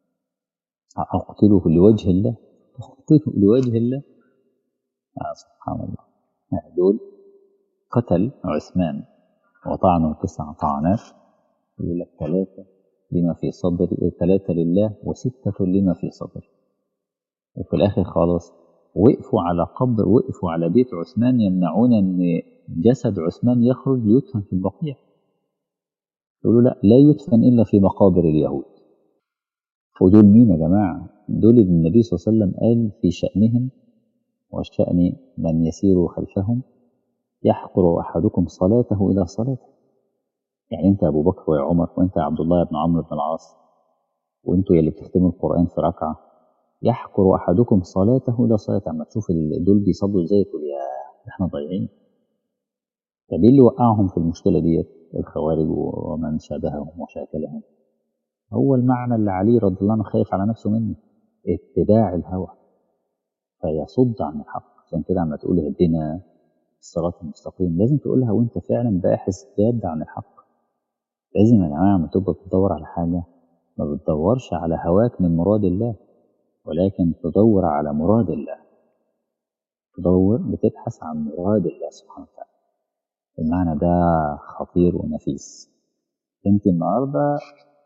أقتله لوجه الله أقتله لوجه الله آه سبحان الله دول قتل عثمان وطعنه تسع طعنات يقول لك ثلاثة لما في صدري ثلاثة لله وستة لما في صدري وفي الآخر خالص وقفوا على قبر وقفوا على بيت عثمان يمنعون أن جسد عثمان يخرج يدفن في البقيع يقولوا لا لا يدفن إلا في مقابر اليهود ودول مين يا جماعة دول النبي صلى الله عليه وسلم قال في شأنهم وشأن من يسير خلفهم يحقر أحدكم صلاته إلى صلاته يعني أنت أبو بكر ويا عمر وأنت يا عبد الله بن عمرو بن العاص وانتوا يلي بتختموا القرآن في ركعة يحقر أحدكم صلاته إلى صلاة أما تشوف ال- دول بيصلوا ازاي تقول يا ده احنا ضايعين طب ايه اللي وقعهم في المشكلة ديت الخوارج ومن شابههم وشاكلهم هو المعنى اللي علي رضي الله عنه خايف على نفسه منه اتباع الهوى فيصد عن الحق عشان كده عم تقول اهدنا الصراط المستقيم لازم تقولها وانت فعلا باحث جاد عن الحق لازم يا جماعه لما تبقى بتدور على حاجه ما بتدورش على هواك من مراد الله ولكن تدور على مراد الله تدور بتبحث عن مراد الله سبحانه وتعالى المعنى ده خطير ونفيس انت النهارده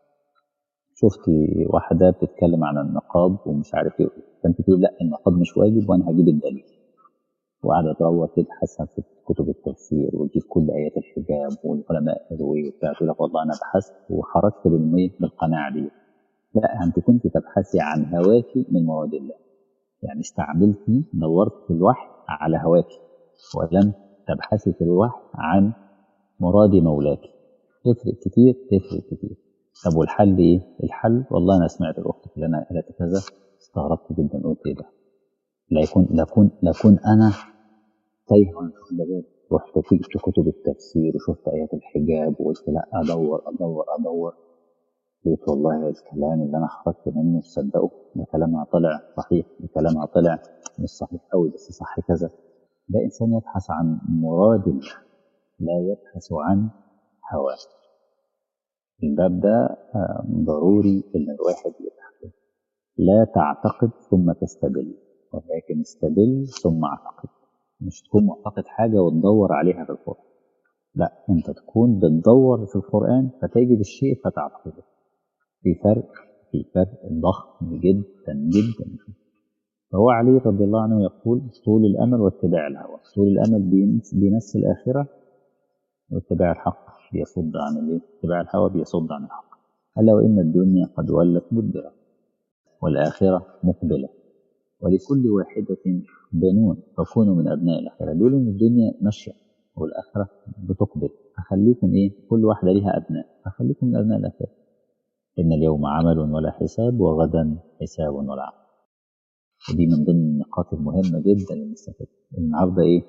شفتي واحده بتتكلم عن النقاب ومش عارف ايه فانت تقول لا النقاب مش واجب وانا هجيب الدليل وقاعدة تدور تبحث في كتب التفسير وتجيب كل آيات الحجاب والعلماء قالوا إيه وبتاع تقول لك والله أنا بحثت وخرجت بالمية بالقناعة دي لا أنت كنت تبحثي عن هواك من مواد الله يعني استعملتي دورت في الوحي على هواك ولم تبحثي في الوحي عن مراد مولاك تفرق كتير تفرق كتير طب والحل ايه؟ الحل والله انا سمعت الاخت فلانه قالت كذا استغربت جدا قلت ايه ده؟ لا يكون لا يكون لا يكون انا تايه وانا مش واخد بالي رحت في في كتب التفسير وشفت ايات الحجاب وقلت لا ادور ادور ادور لقيت والله الكلام اللي انا خرجت منه تصدقوا ده كلامها طلع صحيح ده كلامها طلع مش صحيح قوي بس صح كذا ده انسان يبحث عن مراد الله لا يبحث عن هواه الباب ده آه، ضروري ان الواحد يبحث لا تعتقد ثم تستدل ولكن استدل ثم اعتقد مش تكون معتقد حاجة وتدور عليها في القرآن لا انت تكون بتدور في القرآن فتجد الشيء فتعتقده في فرق في فرق ضخم جدا جدا فهو علي رضي الله عنه يقول طول الأمل واتباع الهوى طول الأمل بينس, بينسي الآخرة واتباع الحق بيصد عن الايه؟ اتباع الهوى بيصد عن الحق ألا وإن الدنيا قد ولت مدبرة والآخرة مقبلة ولكل واحدة بنون فكونوا من أبناء الآخرة بيقولوا إن الدنيا ماشية والآخرة بتقبل فخليكم إيه كل واحدة ليها أبناء فخليكم من أبناء الآخرة إن اليوم عمل ولا حساب وغدا حساب ولا عمل ودي من ضمن النقاط المهمة جدا للمستفيد النهاردة إيه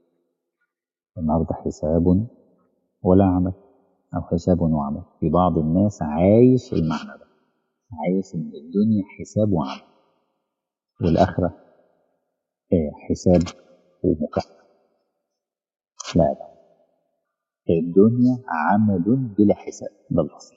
النهاردة حساب ولا عمل أو حساب وعمل في بعض الناس عايش المعنى ده عايش إن الدنيا حساب وعمل والآخرة إيه حساب ومكافأة لا لا الدنيا عمل بلا حساب ده الأصل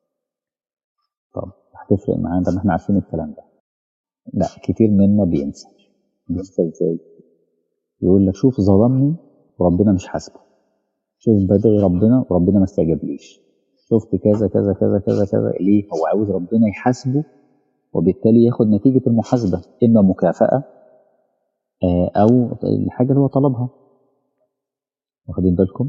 طب هتفرق معانا ده ما احنا عارفين الكلام ده لا كتير منا بينسى بينسى ازاي يقول لك شوف ظلمني وربنا مش حاسبه شوف بدعي ربنا وربنا ما استجابليش شفت كذا كذا كذا كذا كذا ليه هو عاوز ربنا يحاسبه وبالتالي ياخد نتيجة المحاسبة إما مكافأة آه، أو الحاجة اللي هو طلبها واخدين بالكم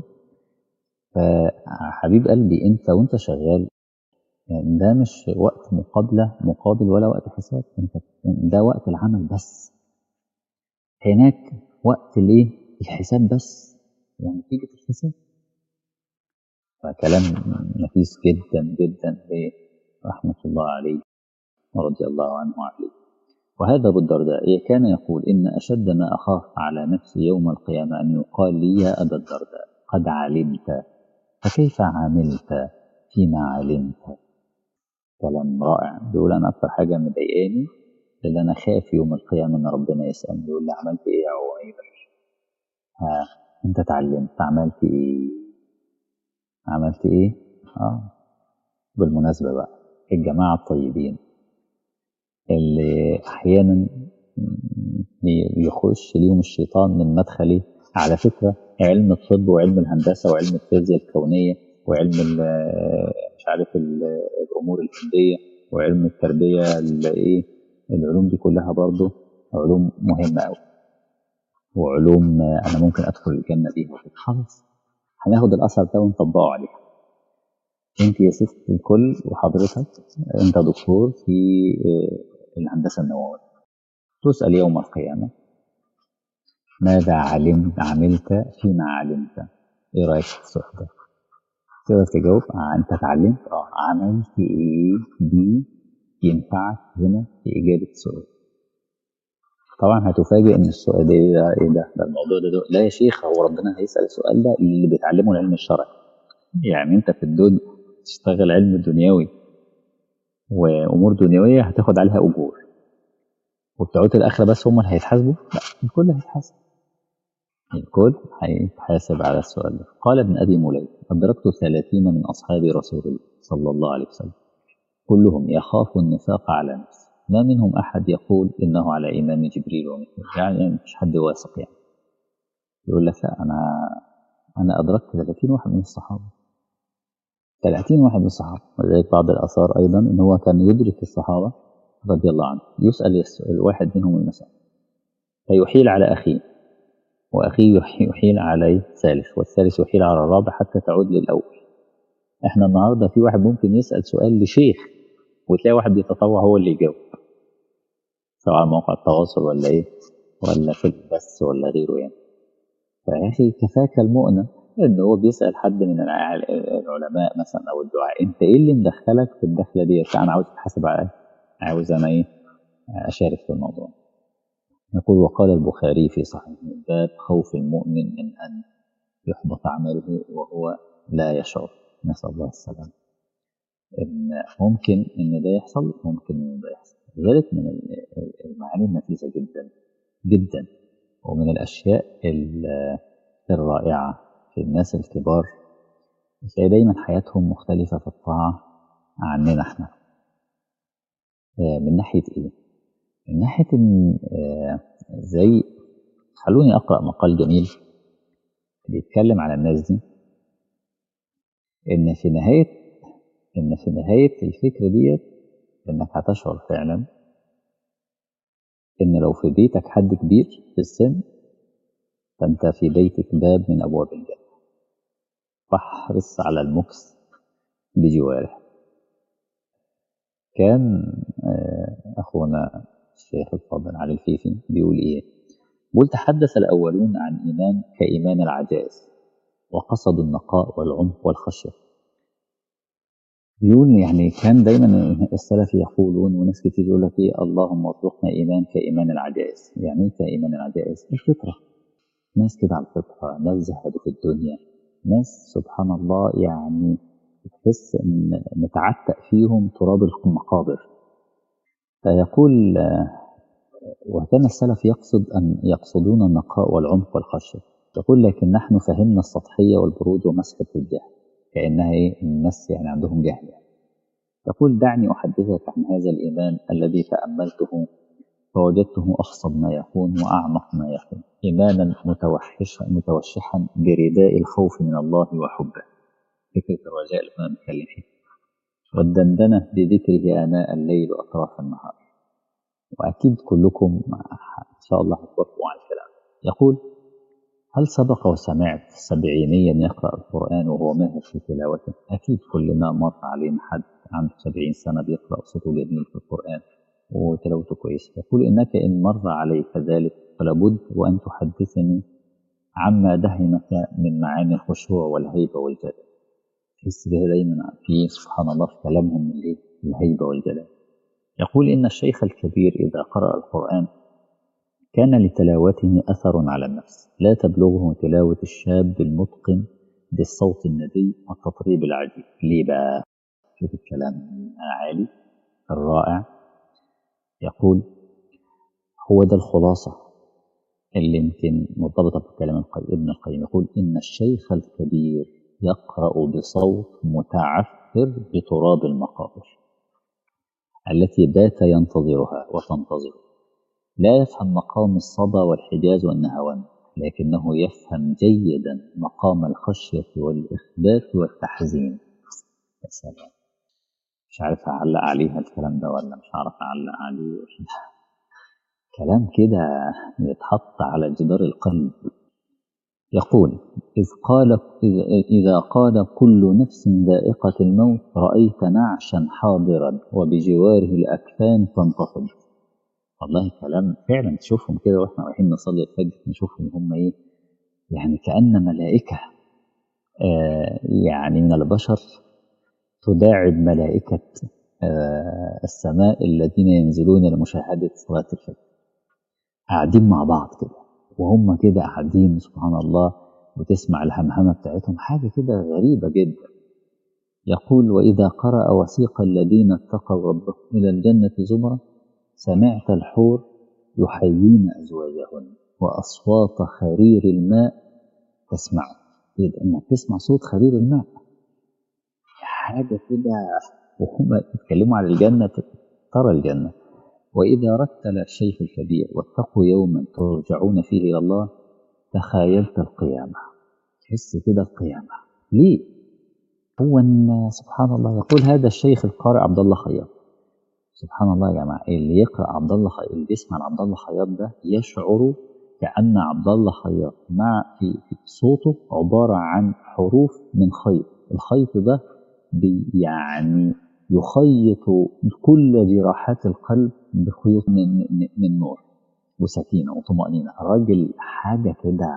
فحبيب قلبي أنت وأنت شغال يعني ده مش وقت مقابلة مقابل ولا وقت حساب انت ده وقت العمل بس هناك وقت الايه الحساب بس يعني نتيجة الحساب فكلام نفيس جدا جدا رحمة الله عليه ورضي الله عنه عليه وهذا أبو الدرداء إيه كان يقول إن أشد ما أخاف على نفسي يوم القيامة أن يقال لي يا أبا الدرداء قد علمت فكيف عملت فيما علمت كلام رائع بيقول انا اكتر حاجه مضايقاني اللي انا خايف يوم القيامه ان ربنا يسالني يقول لي عملت ايه يا عويبر ها انت اتعلمت عملت ايه عملت ايه اه بالمناسبه بقى الجماعه الطيبين اللي احيانا بيخش ليهم الشيطان من مدخل ايه على فكره علم الطب وعلم الهندسه وعلم الفيزياء الكونيه وعلم مش عارف الامور الهنديه وعلم التربيه الايه العلوم دي كلها برضو علوم مهمه قوي وعلوم انا ممكن ادخل الجنه بيها خلاص هناخد الاثر ده ونطبقه عليها انت يا ست الكل وحضرتك انت دكتور في الهندسه النوويه تسال يوم القيامه ماذا علمت عملت فيما علمت ايه رايك في السؤال ده تقدر تجاوب آه انت اتعلمت اه عملت ايه بيه ينفعك هنا في إجابة السؤال طبعا هتفاجئ ان السؤال ده ايه ده ايه ده ده الموضوع ده, ده لا يا شيخ هو ربنا هيسال السؤال ده اللي بيتعلمه العلم الشرعي يعني انت في الدنيا تشتغل علم دنيوي وامور دنيويه هتاخد عليها اجور وبتوع الاخره بس هم اللي هيتحاسبوا لا الكل هيتحاسب الكل هيتحاسب على السؤال ده قال ابن ابي مليك ادركت ثلاثين من اصحاب رسول الله صلى الله عليه وسلم كلهم يخاف النفاق على نفسه ما منهم أحد يقول إنه على إمام جبريل ومثله يعني مش حد واثق يعني يقول لك لا أنا أنا أدركت 30 واحد من الصحابة 30 واحد من الصحابة ولذلك بعض الآثار أيضا إن هو كان يدرك الصحابة رضي الله عنه يسأل يسأل واحد منهم المسألة فيحيل على أخيه وأخيه يحيل عليه ثالث والثالث يحيل على الرابع حتى تعود للأول احنا النهارده في واحد ممكن يسأل سؤال لشيخ وتلاقي واحد بيتطوع هو اللي يجاوب سواء على مواقع التواصل ولا ايه ولا في البث ولا غيره يعني فيا اخي كفاك المؤنة ان هو بيسال حد من العلماء مثلا او الدعاء انت ايه اللي مدخلك في الدخله دي انا عاوز اتحاسب على عاوز انا ايه اشارك في الموضوع يقول وقال البخاري في صحيح باب خوف المؤمن من ان يحبط عمله وهو لا يشعر نسال الله السلامه ان ممكن ان ده يحصل ممكن ان ده يحصل لذلك من المعاني النفيسه جدا جدا ومن الاشياء الرائعه في الناس الكبار تلاقي دايما حياتهم مختلفه في الطاعه عننا احنا من ناحيه ايه من ناحيه ان زي خلوني اقرا مقال جميل بيتكلم على الناس دي ان في نهايه ان في نهايه الفكره ديت انك هتشعر فعلا ان لو في بيتك حد كبير في السن فانت في بيتك باب من ابواب الجنه فاحرص على المكس بجواره كان اخونا الشيخ الفاضل علي الفيفي بيقول ايه بيقول تحدث الاولون عن ايمان كايمان العجائز وقصدوا النقاء والعمق والخشيه بيقول يعني كان دايما السلف يقولون وناس كتير يقول لك ايه اللهم ارزقنا ايمان كايمان العجائز يعني ايه كايمان العجائز الفطره ناس كده على الفطره ناس زهدوا في الدنيا ناس سبحان الله يعني تحس ان متعتق فيهم تراب المقابر فيقول وكان السلف يقصد ان يقصدون النقاء والعمق والخشيه يقول لكن نحن فهمنا السطحيه والبرود ومسحه الجهل كأنها إيه الناس يعني عندهم جهل يقول دعني أحدثك عن هذا الإيمان الذي تأملته فوجدته أخصب ما يكون وأعمق ما يكون إيمانا متوحشا متوشحا برداء الخوف من الله وحبه فكرة الرجاء اللي كنا بنتكلم فيه والدندنة بذكره آناء الليل وأطراف النهار وأكيد كلكم إن شاء الله هتوافقوا على الكلام يقول هل سبق وسمعت سبعينيا يقرأ القرآن وهو ماهر في تلاوته؟ أكيد كلنا مر علينا حد عنده سبعين سنة بيقرأ صوته جميل في القرآن وتلاوته كويسة يقول إنك إن مر عليك ذلك فلابد وأن تحدثني عما دهمك من معاني الخشوع والهيبة والجلال تحس كده دايما في سبحان الله في كلامهم من الهيبة والجلال يقول إن الشيخ الكبير إذا قرأ القرآن كان لتلاوته أثر على النفس لا تبلغه تلاوة الشاب المتقن بالصوت الندي والتطريب العجيب ليه بقى شوف الكلام العالي الرائع يقول هو ده الخلاصة اللي يمكن مرتبطة بكلام القيم ابن القيم يقول إن الشيخ الكبير يقرأ بصوت متعفر بتراب المقابر التي بات ينتظرها وتنتظره لا يفهم مقام الصبا والحجاز والنهوان لكنه يفهم جيدا مقام الخشية والإخبات والتحزين يا سلام مش عارف أعلق عليها الكلام ده ولا مش عارف أعلق عليه كلام كده يتحط على جدار القلب يقول إذ قال إذا قال كل نفس ذائقة الموت رأيت نعشا حاضرا وبجواره الأكفان تنتفض والله كلام فعلا تشوفهم كده واحنا رايحين نصلي الفجر نشوفهم هم ايه يعني كأن ملائكة آه يعني من البشر تداعب ملائكة آه السماء الذين ينزلون لمشاهدة صلاة الفجر قاعدين مع بعض كده وهم كده قاعدين سبحان الله وتسمع الهمهمة بتاعتهم حاجة كده غريبة جدا يقول وإذا قرأ وسيق الذين اتقوا ربهم إلى الجنة زمرا سمعت الحور يحيين أزواجهن وأصوات خرير الماء تسمع إنك تسمع صوت خرير الماء حاجة كده وهم يتكلموا على الجنة ترى الجنة وإذا رتل الشيخ الكبير واتقوا يوما ترجعون فيه إلى الله تخيلت القيامة تحس كده القيامة ليه؟ هو ان سبحان الله يقول هذا الشيخ القارئ عبد الله خياط سبحان الله يا جماعه اللي يقرا عبد الله خياط اللي بيسمع عبد الله خياط ده يشعر كان عبد الله خياط مع في, في صوته عباره عن حروف من خيط الخيط ده بي يعني يخيط كل جراحات القلب بخيوط من من, من نور وسكينه وطمانينه راجل حاجه كده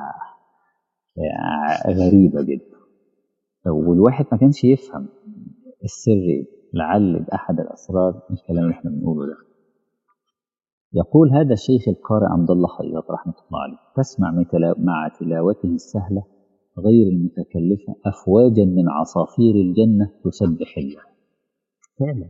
غريبه جدا والواحد ما كانش يفهم السر لعل بأحد الأسرار الكلام اللي احنا بنقوله ده يقول هذا الشيخ القارئ عبد الله خياط رحمة الله عليه تسمع مع تلاوته السهلة غير المتكلفة أفواجا من عصافير الجنة تسبح الله فعلا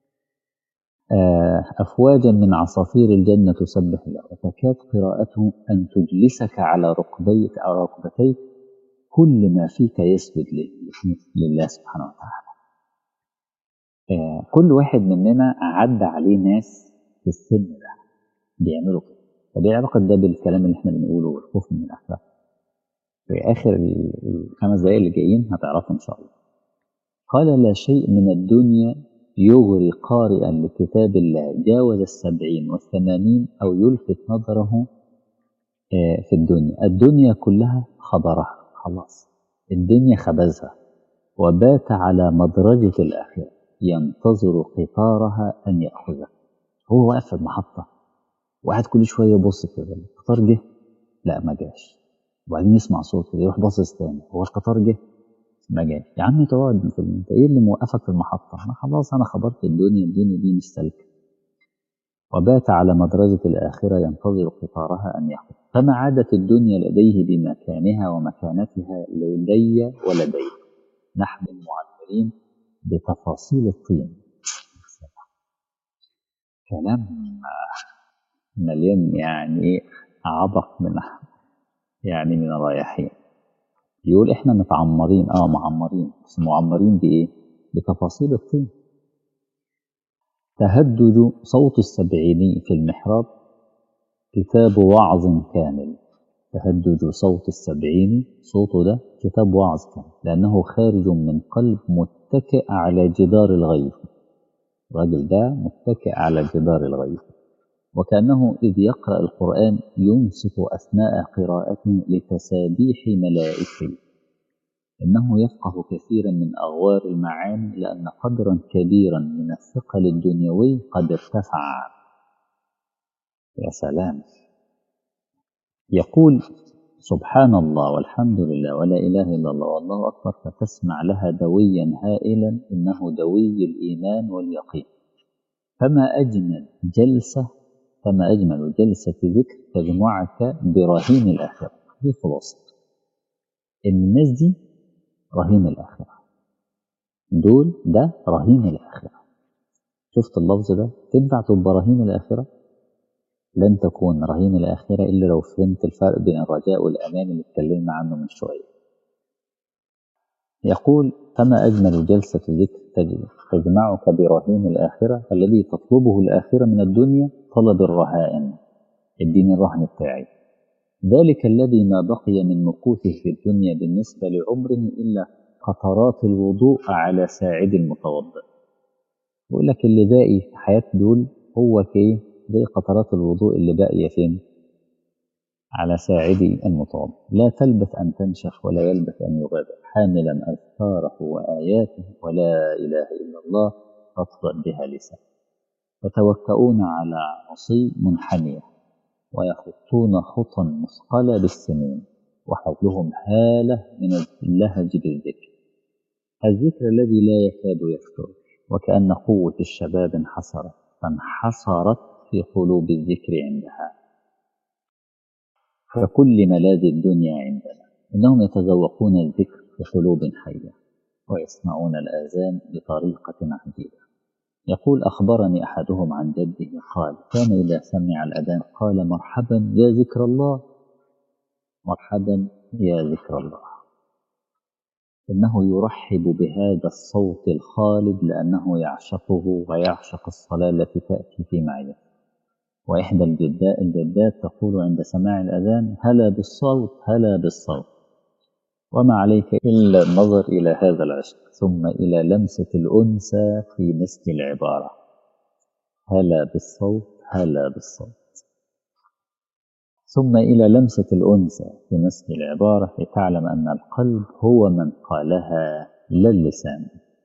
أفواجا من عصافير الجنة تسبح الله وتكاد قراءته أن تجلسك على ركبيك أو ركبتيك كل ما فيك يسجد لله سبحانه وتعالى آه كل واحد مننا عدى عليه ناس في السن ده بيعملوا كده طب ايه علاقه ده بالكلام اللي احنا بنقوله والخوف من الاخره في اخر الخمس دقايق اللي جايين هتعرفوا ان شاء الله قال لا شيء من الدنيا يغري قارئا لكتاب الله جاوز السبعين والثمانين او يلفت نظره آه في الدنيا الدنيا كلها خبرها خلاص الدنيا خبزها وبات على مدرجة الآخرة ينتظر قطارها أن يأخذه هو واقف في المحطة وقاعد كل شوية يبص كده القطار جه لا ما جاش وبعدين يسمع صوت كده يروح باصص تاني هو القطار جه ما جاش يا عم تقعد انت ايه اللي موقفك في المحطة انا خلاص انا خبرت الدنيا الدنيا دي مش سالكة وبات على مدرجة الآخرة ينتظر قطارها أن يأخذ فما عادت الدنيا لديه بمكانها ومكانتها لدي ولدي نحن المعمرين بتفاصيل الطين كلام مليان يعني عبق من يعني من الرايحين يقول احنا متعمرين اه معمرين بس معمرين بايه بتفاصيل الطين تهدد صوت السبعيني في المحراب كتاب وعظ كامل تهدج صوت السبعين صوته ده كتاب وعظ كامل لأنه خارج من قلب متكئ على جدار الغيب الراجل ده متكئ على جدار الغيب وكأنه إذ يقرأ القرآن ينصت أثناء قراءته لتسابيح ملائكته إنه يفقه كثيرا من أغوار المعاني لأن قدرا كبيرا من الثقل الدنيوي قد ارتفع يا سلام يقول سبحان الله والحمد لله ولا إله إلا الله والله أكبر فتسمع لها دويا هائلا إنه دوي الإيمان واليقين فما أجمل جلسة فما أجمل جلسة ذكر تجمعك برهين الآخرة دي خلاصة الناس دي رهين الآخرة دول ده رهين الآخرة شفت اللفظ ده تنفع تبقى رهين الآخرة لن تكون رهين الآخرة إلا لو فهمت الفرق بين الرجاء والأمان اللي اتكلمنا عنه من شوية يقول فما أجمل جلسة ذكر تجمعك برهين الآخرة الذي تطلبه الآخرة من الدنيا طلب الرهائن الدين الرهن بتاعي ذلك الذي ما بقي من مكوثه في الدنيا بالنسبة لعمره إلا قطرات الوضوء على ساعد المتوضئ يقول لك اللي باقي في حياة دول هو كي زي قطرات الوضوء اللي باقية فين على ساعد المتوضئ لا تلبث أن تنشف ولا يلبث أن يغادر حاملا أذكاره وآياته ولا إله إلا الله تطرأ بها لسان يتوكؤون على عصي منحنية ويخطون خطا مثقلة بالسنين وحولهم هالة من اللهج بالذكر الذكر الذي لا يكاد يفتر وكأن قوة الشباب انحصرت فانحصرت في قلوب الذكر عندها فكل ملاذ الدنيا عندنا إنهم يتذوقون الذكر في قلوب حية ويسمعون الآذان بطريقة عجيبة يقول أخبرني أحدهم عن جده قال كان إذا سمع الأذان قال مرحبا يا ذكر الله مرحبا يا ذكر الله إنه يرحب بهذا الصوت الخالد لأنه يعشقه ويعشق الصلاة التي تأتي في معيته وإحدى الجدات الجدات تقول عند سماع الأذان هلا بالصوت هلا بالصوت وما عليك إلا النظر إلى هذا العشق ثم إلى لمسة الأنثى في مثل العبارة هلا بالصوت هلا بالصوت ثم إلى لمسة الأنثى في مثل العبارة لتعلم أن القلب هو من قالها لا اللسان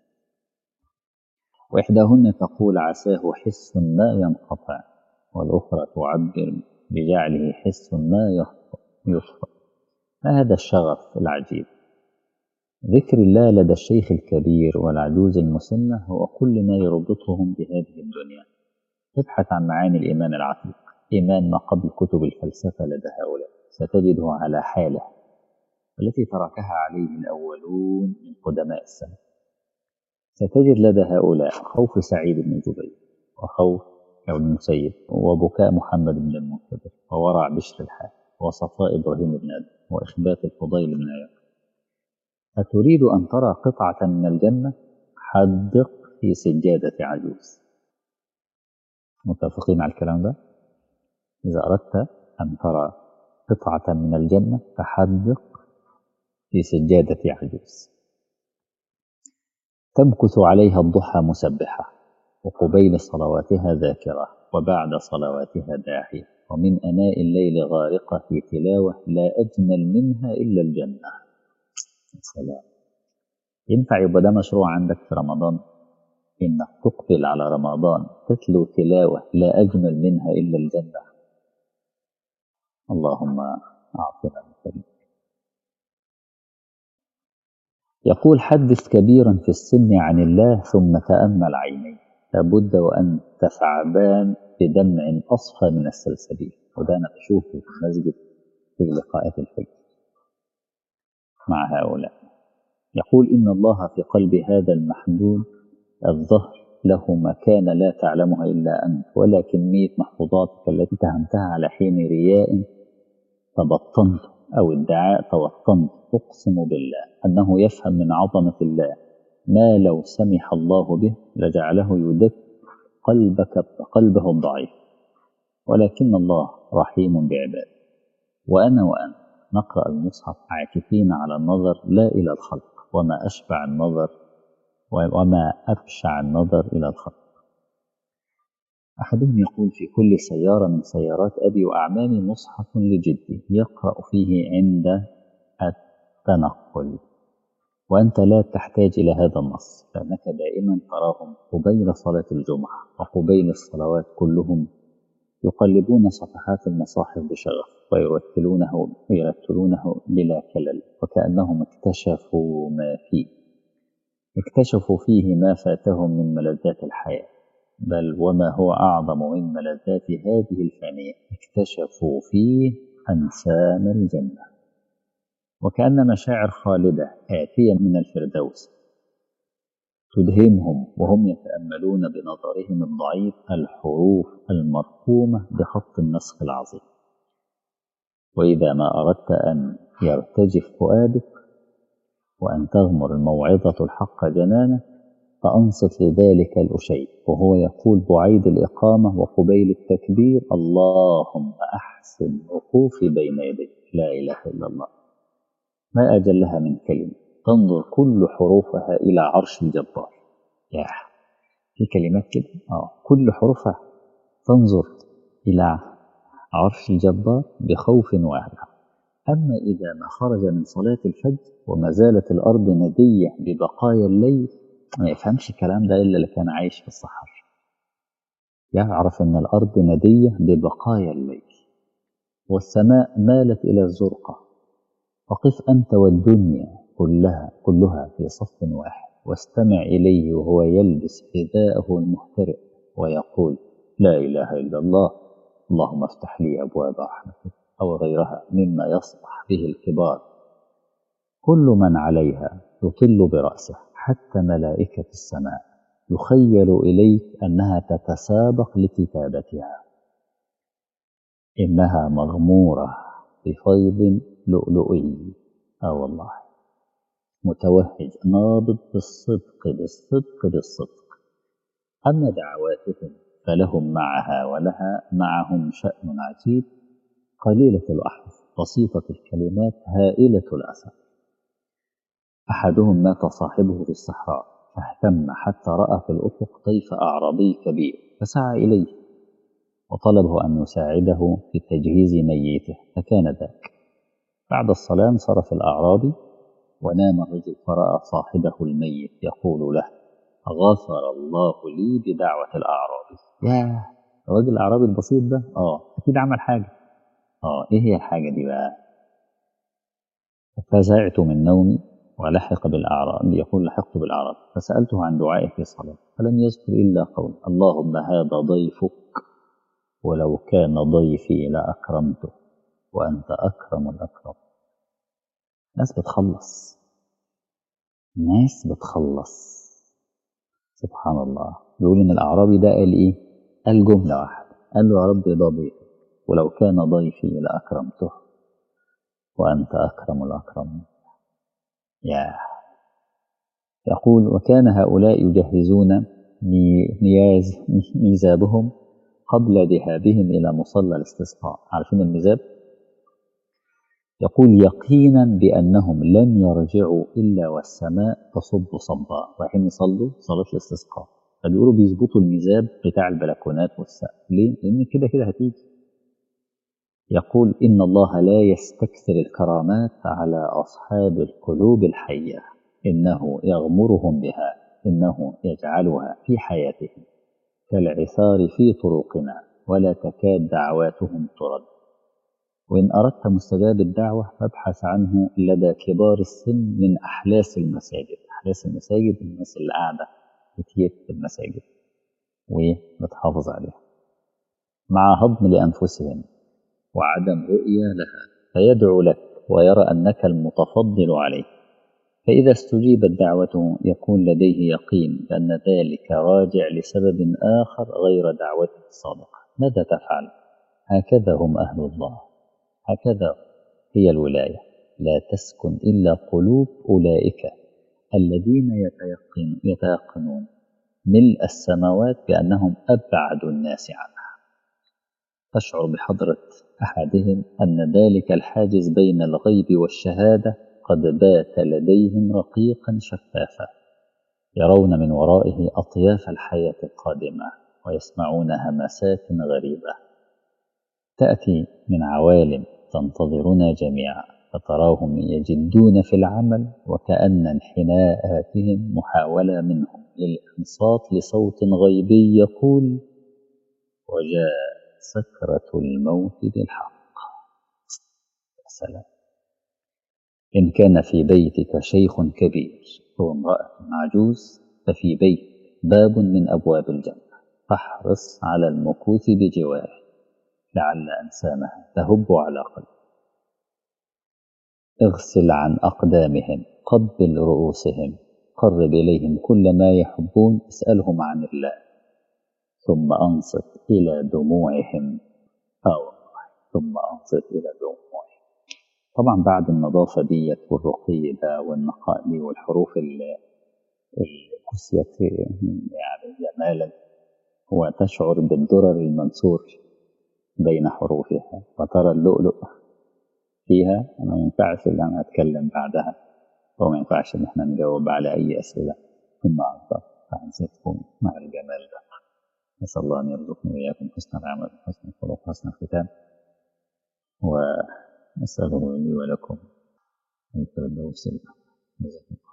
وإحداهن تقول عساه حس ما ينقطع والأخرى تعبر بجعله حس ما يخطئ ما هذا الشغف العجيب ذكر الله لدى الشيخ الكبير والعجوز المسنة هو كل ما يربطهم بهذه الدنيا ابحث عن معاني الإيمان العتيق إيمان ما قبل كتب الفلسفة لدى هؤلاء ستجده على حاله التي تركها عليه الأولون من قدماء السلف ستجد لدى هؤلاء خوف سعيد بن جبير وخوف ابن المسيب وبكاء محمد بن المنكدر وورع بشر الحال وصفاء إبراهيم بن أدم وإخبات الفضيل بن عياض أتريد أن ترى قطعة من الجنة حدق في سجادة عجوز متفقين على الكلام ده إذا أردت أن ترى قطعة من الجنة فحدق في سجادة عجوز تمكث عليها الضحى مسبحة وقبيل صلواتها ذاكرة وبعد صلواتها داعية ومن أناء الليل غارقة في تلاوة لا أجمل منها إلا الجنة سلام ينفع يبقى ده مشروع عندك في رمضان إنك تقبل على رمضان تتلو تلاوة لا أجمل منها إلا الجنة اللهم أعطنا الكريم يقول حدث كبيرا في السن عن الله ثم تأمل عينيه لابد وأن تثعبان بدمع أصفى من السلسبيل وده أنا بشوفه في المسجد في لقاءات الفجر مع هؤلاء يقول إن الله في قلب هذا المحدود الظهر له مكان لا تعلمها إلا أنت ولا كمية محفوظاتك التي تهمتها على حين رياء تبطنت أو ادعاء توطنت أقسم بالله أنه يفهم من عظمة الله ما لو سمح الله به لجعله يدك قلبك قلبه الضعيف ولكن الله رحيم بعباده وأنا وأنت نقرأ المصحف عاكفين على النظر لا إلى الخلق وما أشبع النظر وما أبشع النظر إلى الخلق أحدهم يقول في كل سيارة من سيارات أبي وأعمامي مصحف لجدي يقرأ فيه عند التنقل وأنت لا تحتاج إلى هذا النص فإنك دائما تراهم قبيل صلاة الجمعة وقبيل الصلوات كلهم يقلبون صفحات المصاحف بشغف ويرتلونه ويرتلونه بلا كلل وكأنهم اكتشفوا ما فيه اكتشفوا فيه ما فاتهم من ملذات الحياة بل وما هو أعظم من ملذات هذه الفانية اكتشفوا فيه أنسام الجنة وكأن مشاعر خالدة آتية من الفردوس تدهمهم وهم يتأملون بنظرهم الضعيف الحروف المرقومة بخط النسخ العظيم وإذا ما أردت أن يرتجف فؤادك وأن تغمر الموعظة الحق جنانك فأنصت لذلك الأشيء وهو يقول بعيد الإقامة وقبيل التكبير اللهم أحسن وقوفي بين يديك لا إله إلا الله ما أجلها من كلمة تنظر كل حروفها إلى عرش الجبار يا في كلمات كده آه كل حروفها تنظر إلى عرش الجبار بخوف وهلع أما إذا ما خرج من صلاة الفجر وما زالت الأرض ندية ببقايا الليل ما يفهمش الكلام ده إلا اللي كان عايش في الصحراء يعرف أن الأرض ندية ببقايا الليل والسماء مالت إلى الزرقة وقف أنت والدنيا كلها كلها في صف واحد واستمع إليه وهو يلبس حذاءه المهترئ ويقول لا إله إلا الله اللهم افتح لي أبواب رحمتك أو غيرها مما يصلح به الكبار كل من عليها يطل برأسه حتى ملائكة السماء يخيل إليك أنها تتسابق لكتابتها إنها مغمورة بفيض لؤلؤي آه والله متوهج نابض بالصدق بالصدق بالصدق أما دعواتهم فلهم معها ولها معهم شأن عجيب قليلة الأحرف بسيطة الكلمات هائلة الأثر أحدهم مات صاحبه في الصحراء فاهتم حتى رأى في الأفق طيف أعرابي كبير فسعى إليه وطلبه أن يساعده في تجهيز ميته فكان ذاك بعد الصلاة انصرف الأعرابي ونام الرجل فرأى صاحبه الميت يقول له غفر الله لي بدعوة الأعرابي ياه الراجل الأعرابي البسيط ده اه أكيد عمل حاجة اه إيه هي الحاجة دي بقى فزعت من نومي ولحق بالأعراب يقول لحقت بالأعراب فسألته عن دعائه في الصلاة فلم يذكر إلا قول اللهم هذا ضيفك ولو كان ضيفي لأكرمته وأنت أكرم الأكرم ناس بتخلص ناس بتخلص سبحان الله بيقول إن الأعرابي ده قال إيه؟ قال جملة واحدة قال له يا رب ده ضيفك ولو كان ضيفي لأكرمته وأنت أكرم الأكرمين يا يقول وكان هؤلاء يجهزون مياز ميزابهم قبل ذهابهم إلى مصلى الاستسقاء عارفين الميزاب يقول يقينا بأنهم لن يرجعوا إلا والسماء تصب صبا رايحين يصلوا صلاة الاستسقاء فبيقولوا بيظبطوا الميزاب بتاع البلكونات والسقف ليه؟ لأن كده كده هتيجي يقول إن الله لا يستكثر الكرامات على أصحاب القلوب الحية إنه يغمرهم بها إنه يجعلها في حياتهم كالعثار في طرقنا ولا تكاد دعواتهم ترد وإن أردت مستجاب الدعوة فابحث عنه لدى كبار السن من أحلاس المساجد أحلاس المساجد الناس اللي قاعدة كتير في المساجد وبتحافظ عليها مع هضم لأنفسهم وعدم رؤية لها فيدعو لك ويرى أنك المتفضل عليه فإذا استجيبت دعوته يكون لديه يقين بأن ذلك راجع لسبب آخر غير دعوته الصادقة ماذا تفعل؟ هكذا هم أهل الله هكذا هي الولاية لا تسكن إلا قلوب أولئك الذين يتيقن يتيقنون ملء السماوات بأنهم أبعد الناس عنها تشعر بحضرة أحدهم أن ذلك الحاجز بين الغيب والشهادة قد بات لديهم رقيقا شفافا يرون من ورائه أطياف الحياة القادمة ويسمعون همسات غريبة تأتي من عوالم تنتظرنا جميعا فتراهم يجدون في العمل وكأن انحناءاتهم محاولة منهم للإنصات لصوت غيبي يقول وجاء سكرة الموت بالحق يا سلام إن كان في بيتك شيخ كبير وامرأة عجوز ففي بيت باب من أبواب الجنة فاحرص على المكوث بجواره لعل أنسامها تهب على قلبك اغسل عن أقدامهم قبل رؤوسهم قرب إليهم كل ما يحبون اسألهم عن الله ثم أنصت إلى دموعهم آه والله ثم أنصت إلى دموعهم طبعا بعد النظافة ديت والرقي ده والنقاء دي والحروف اللي كسيت يعني جمالا وتشعر بالدرر المنثور بين حروفها وترى اللؤلؤ فيها ما ينفعش ان انا اتكلم بعدها وما ينفعش ان احنا نجاوب على اي اسئله ثم اعطى فانصتكم مع الجمال ده نسال الله ان يرزقني واياكم حسن العمل حسن الخلق حسن الختام ونساله لي ولكم الفردوس الاعلى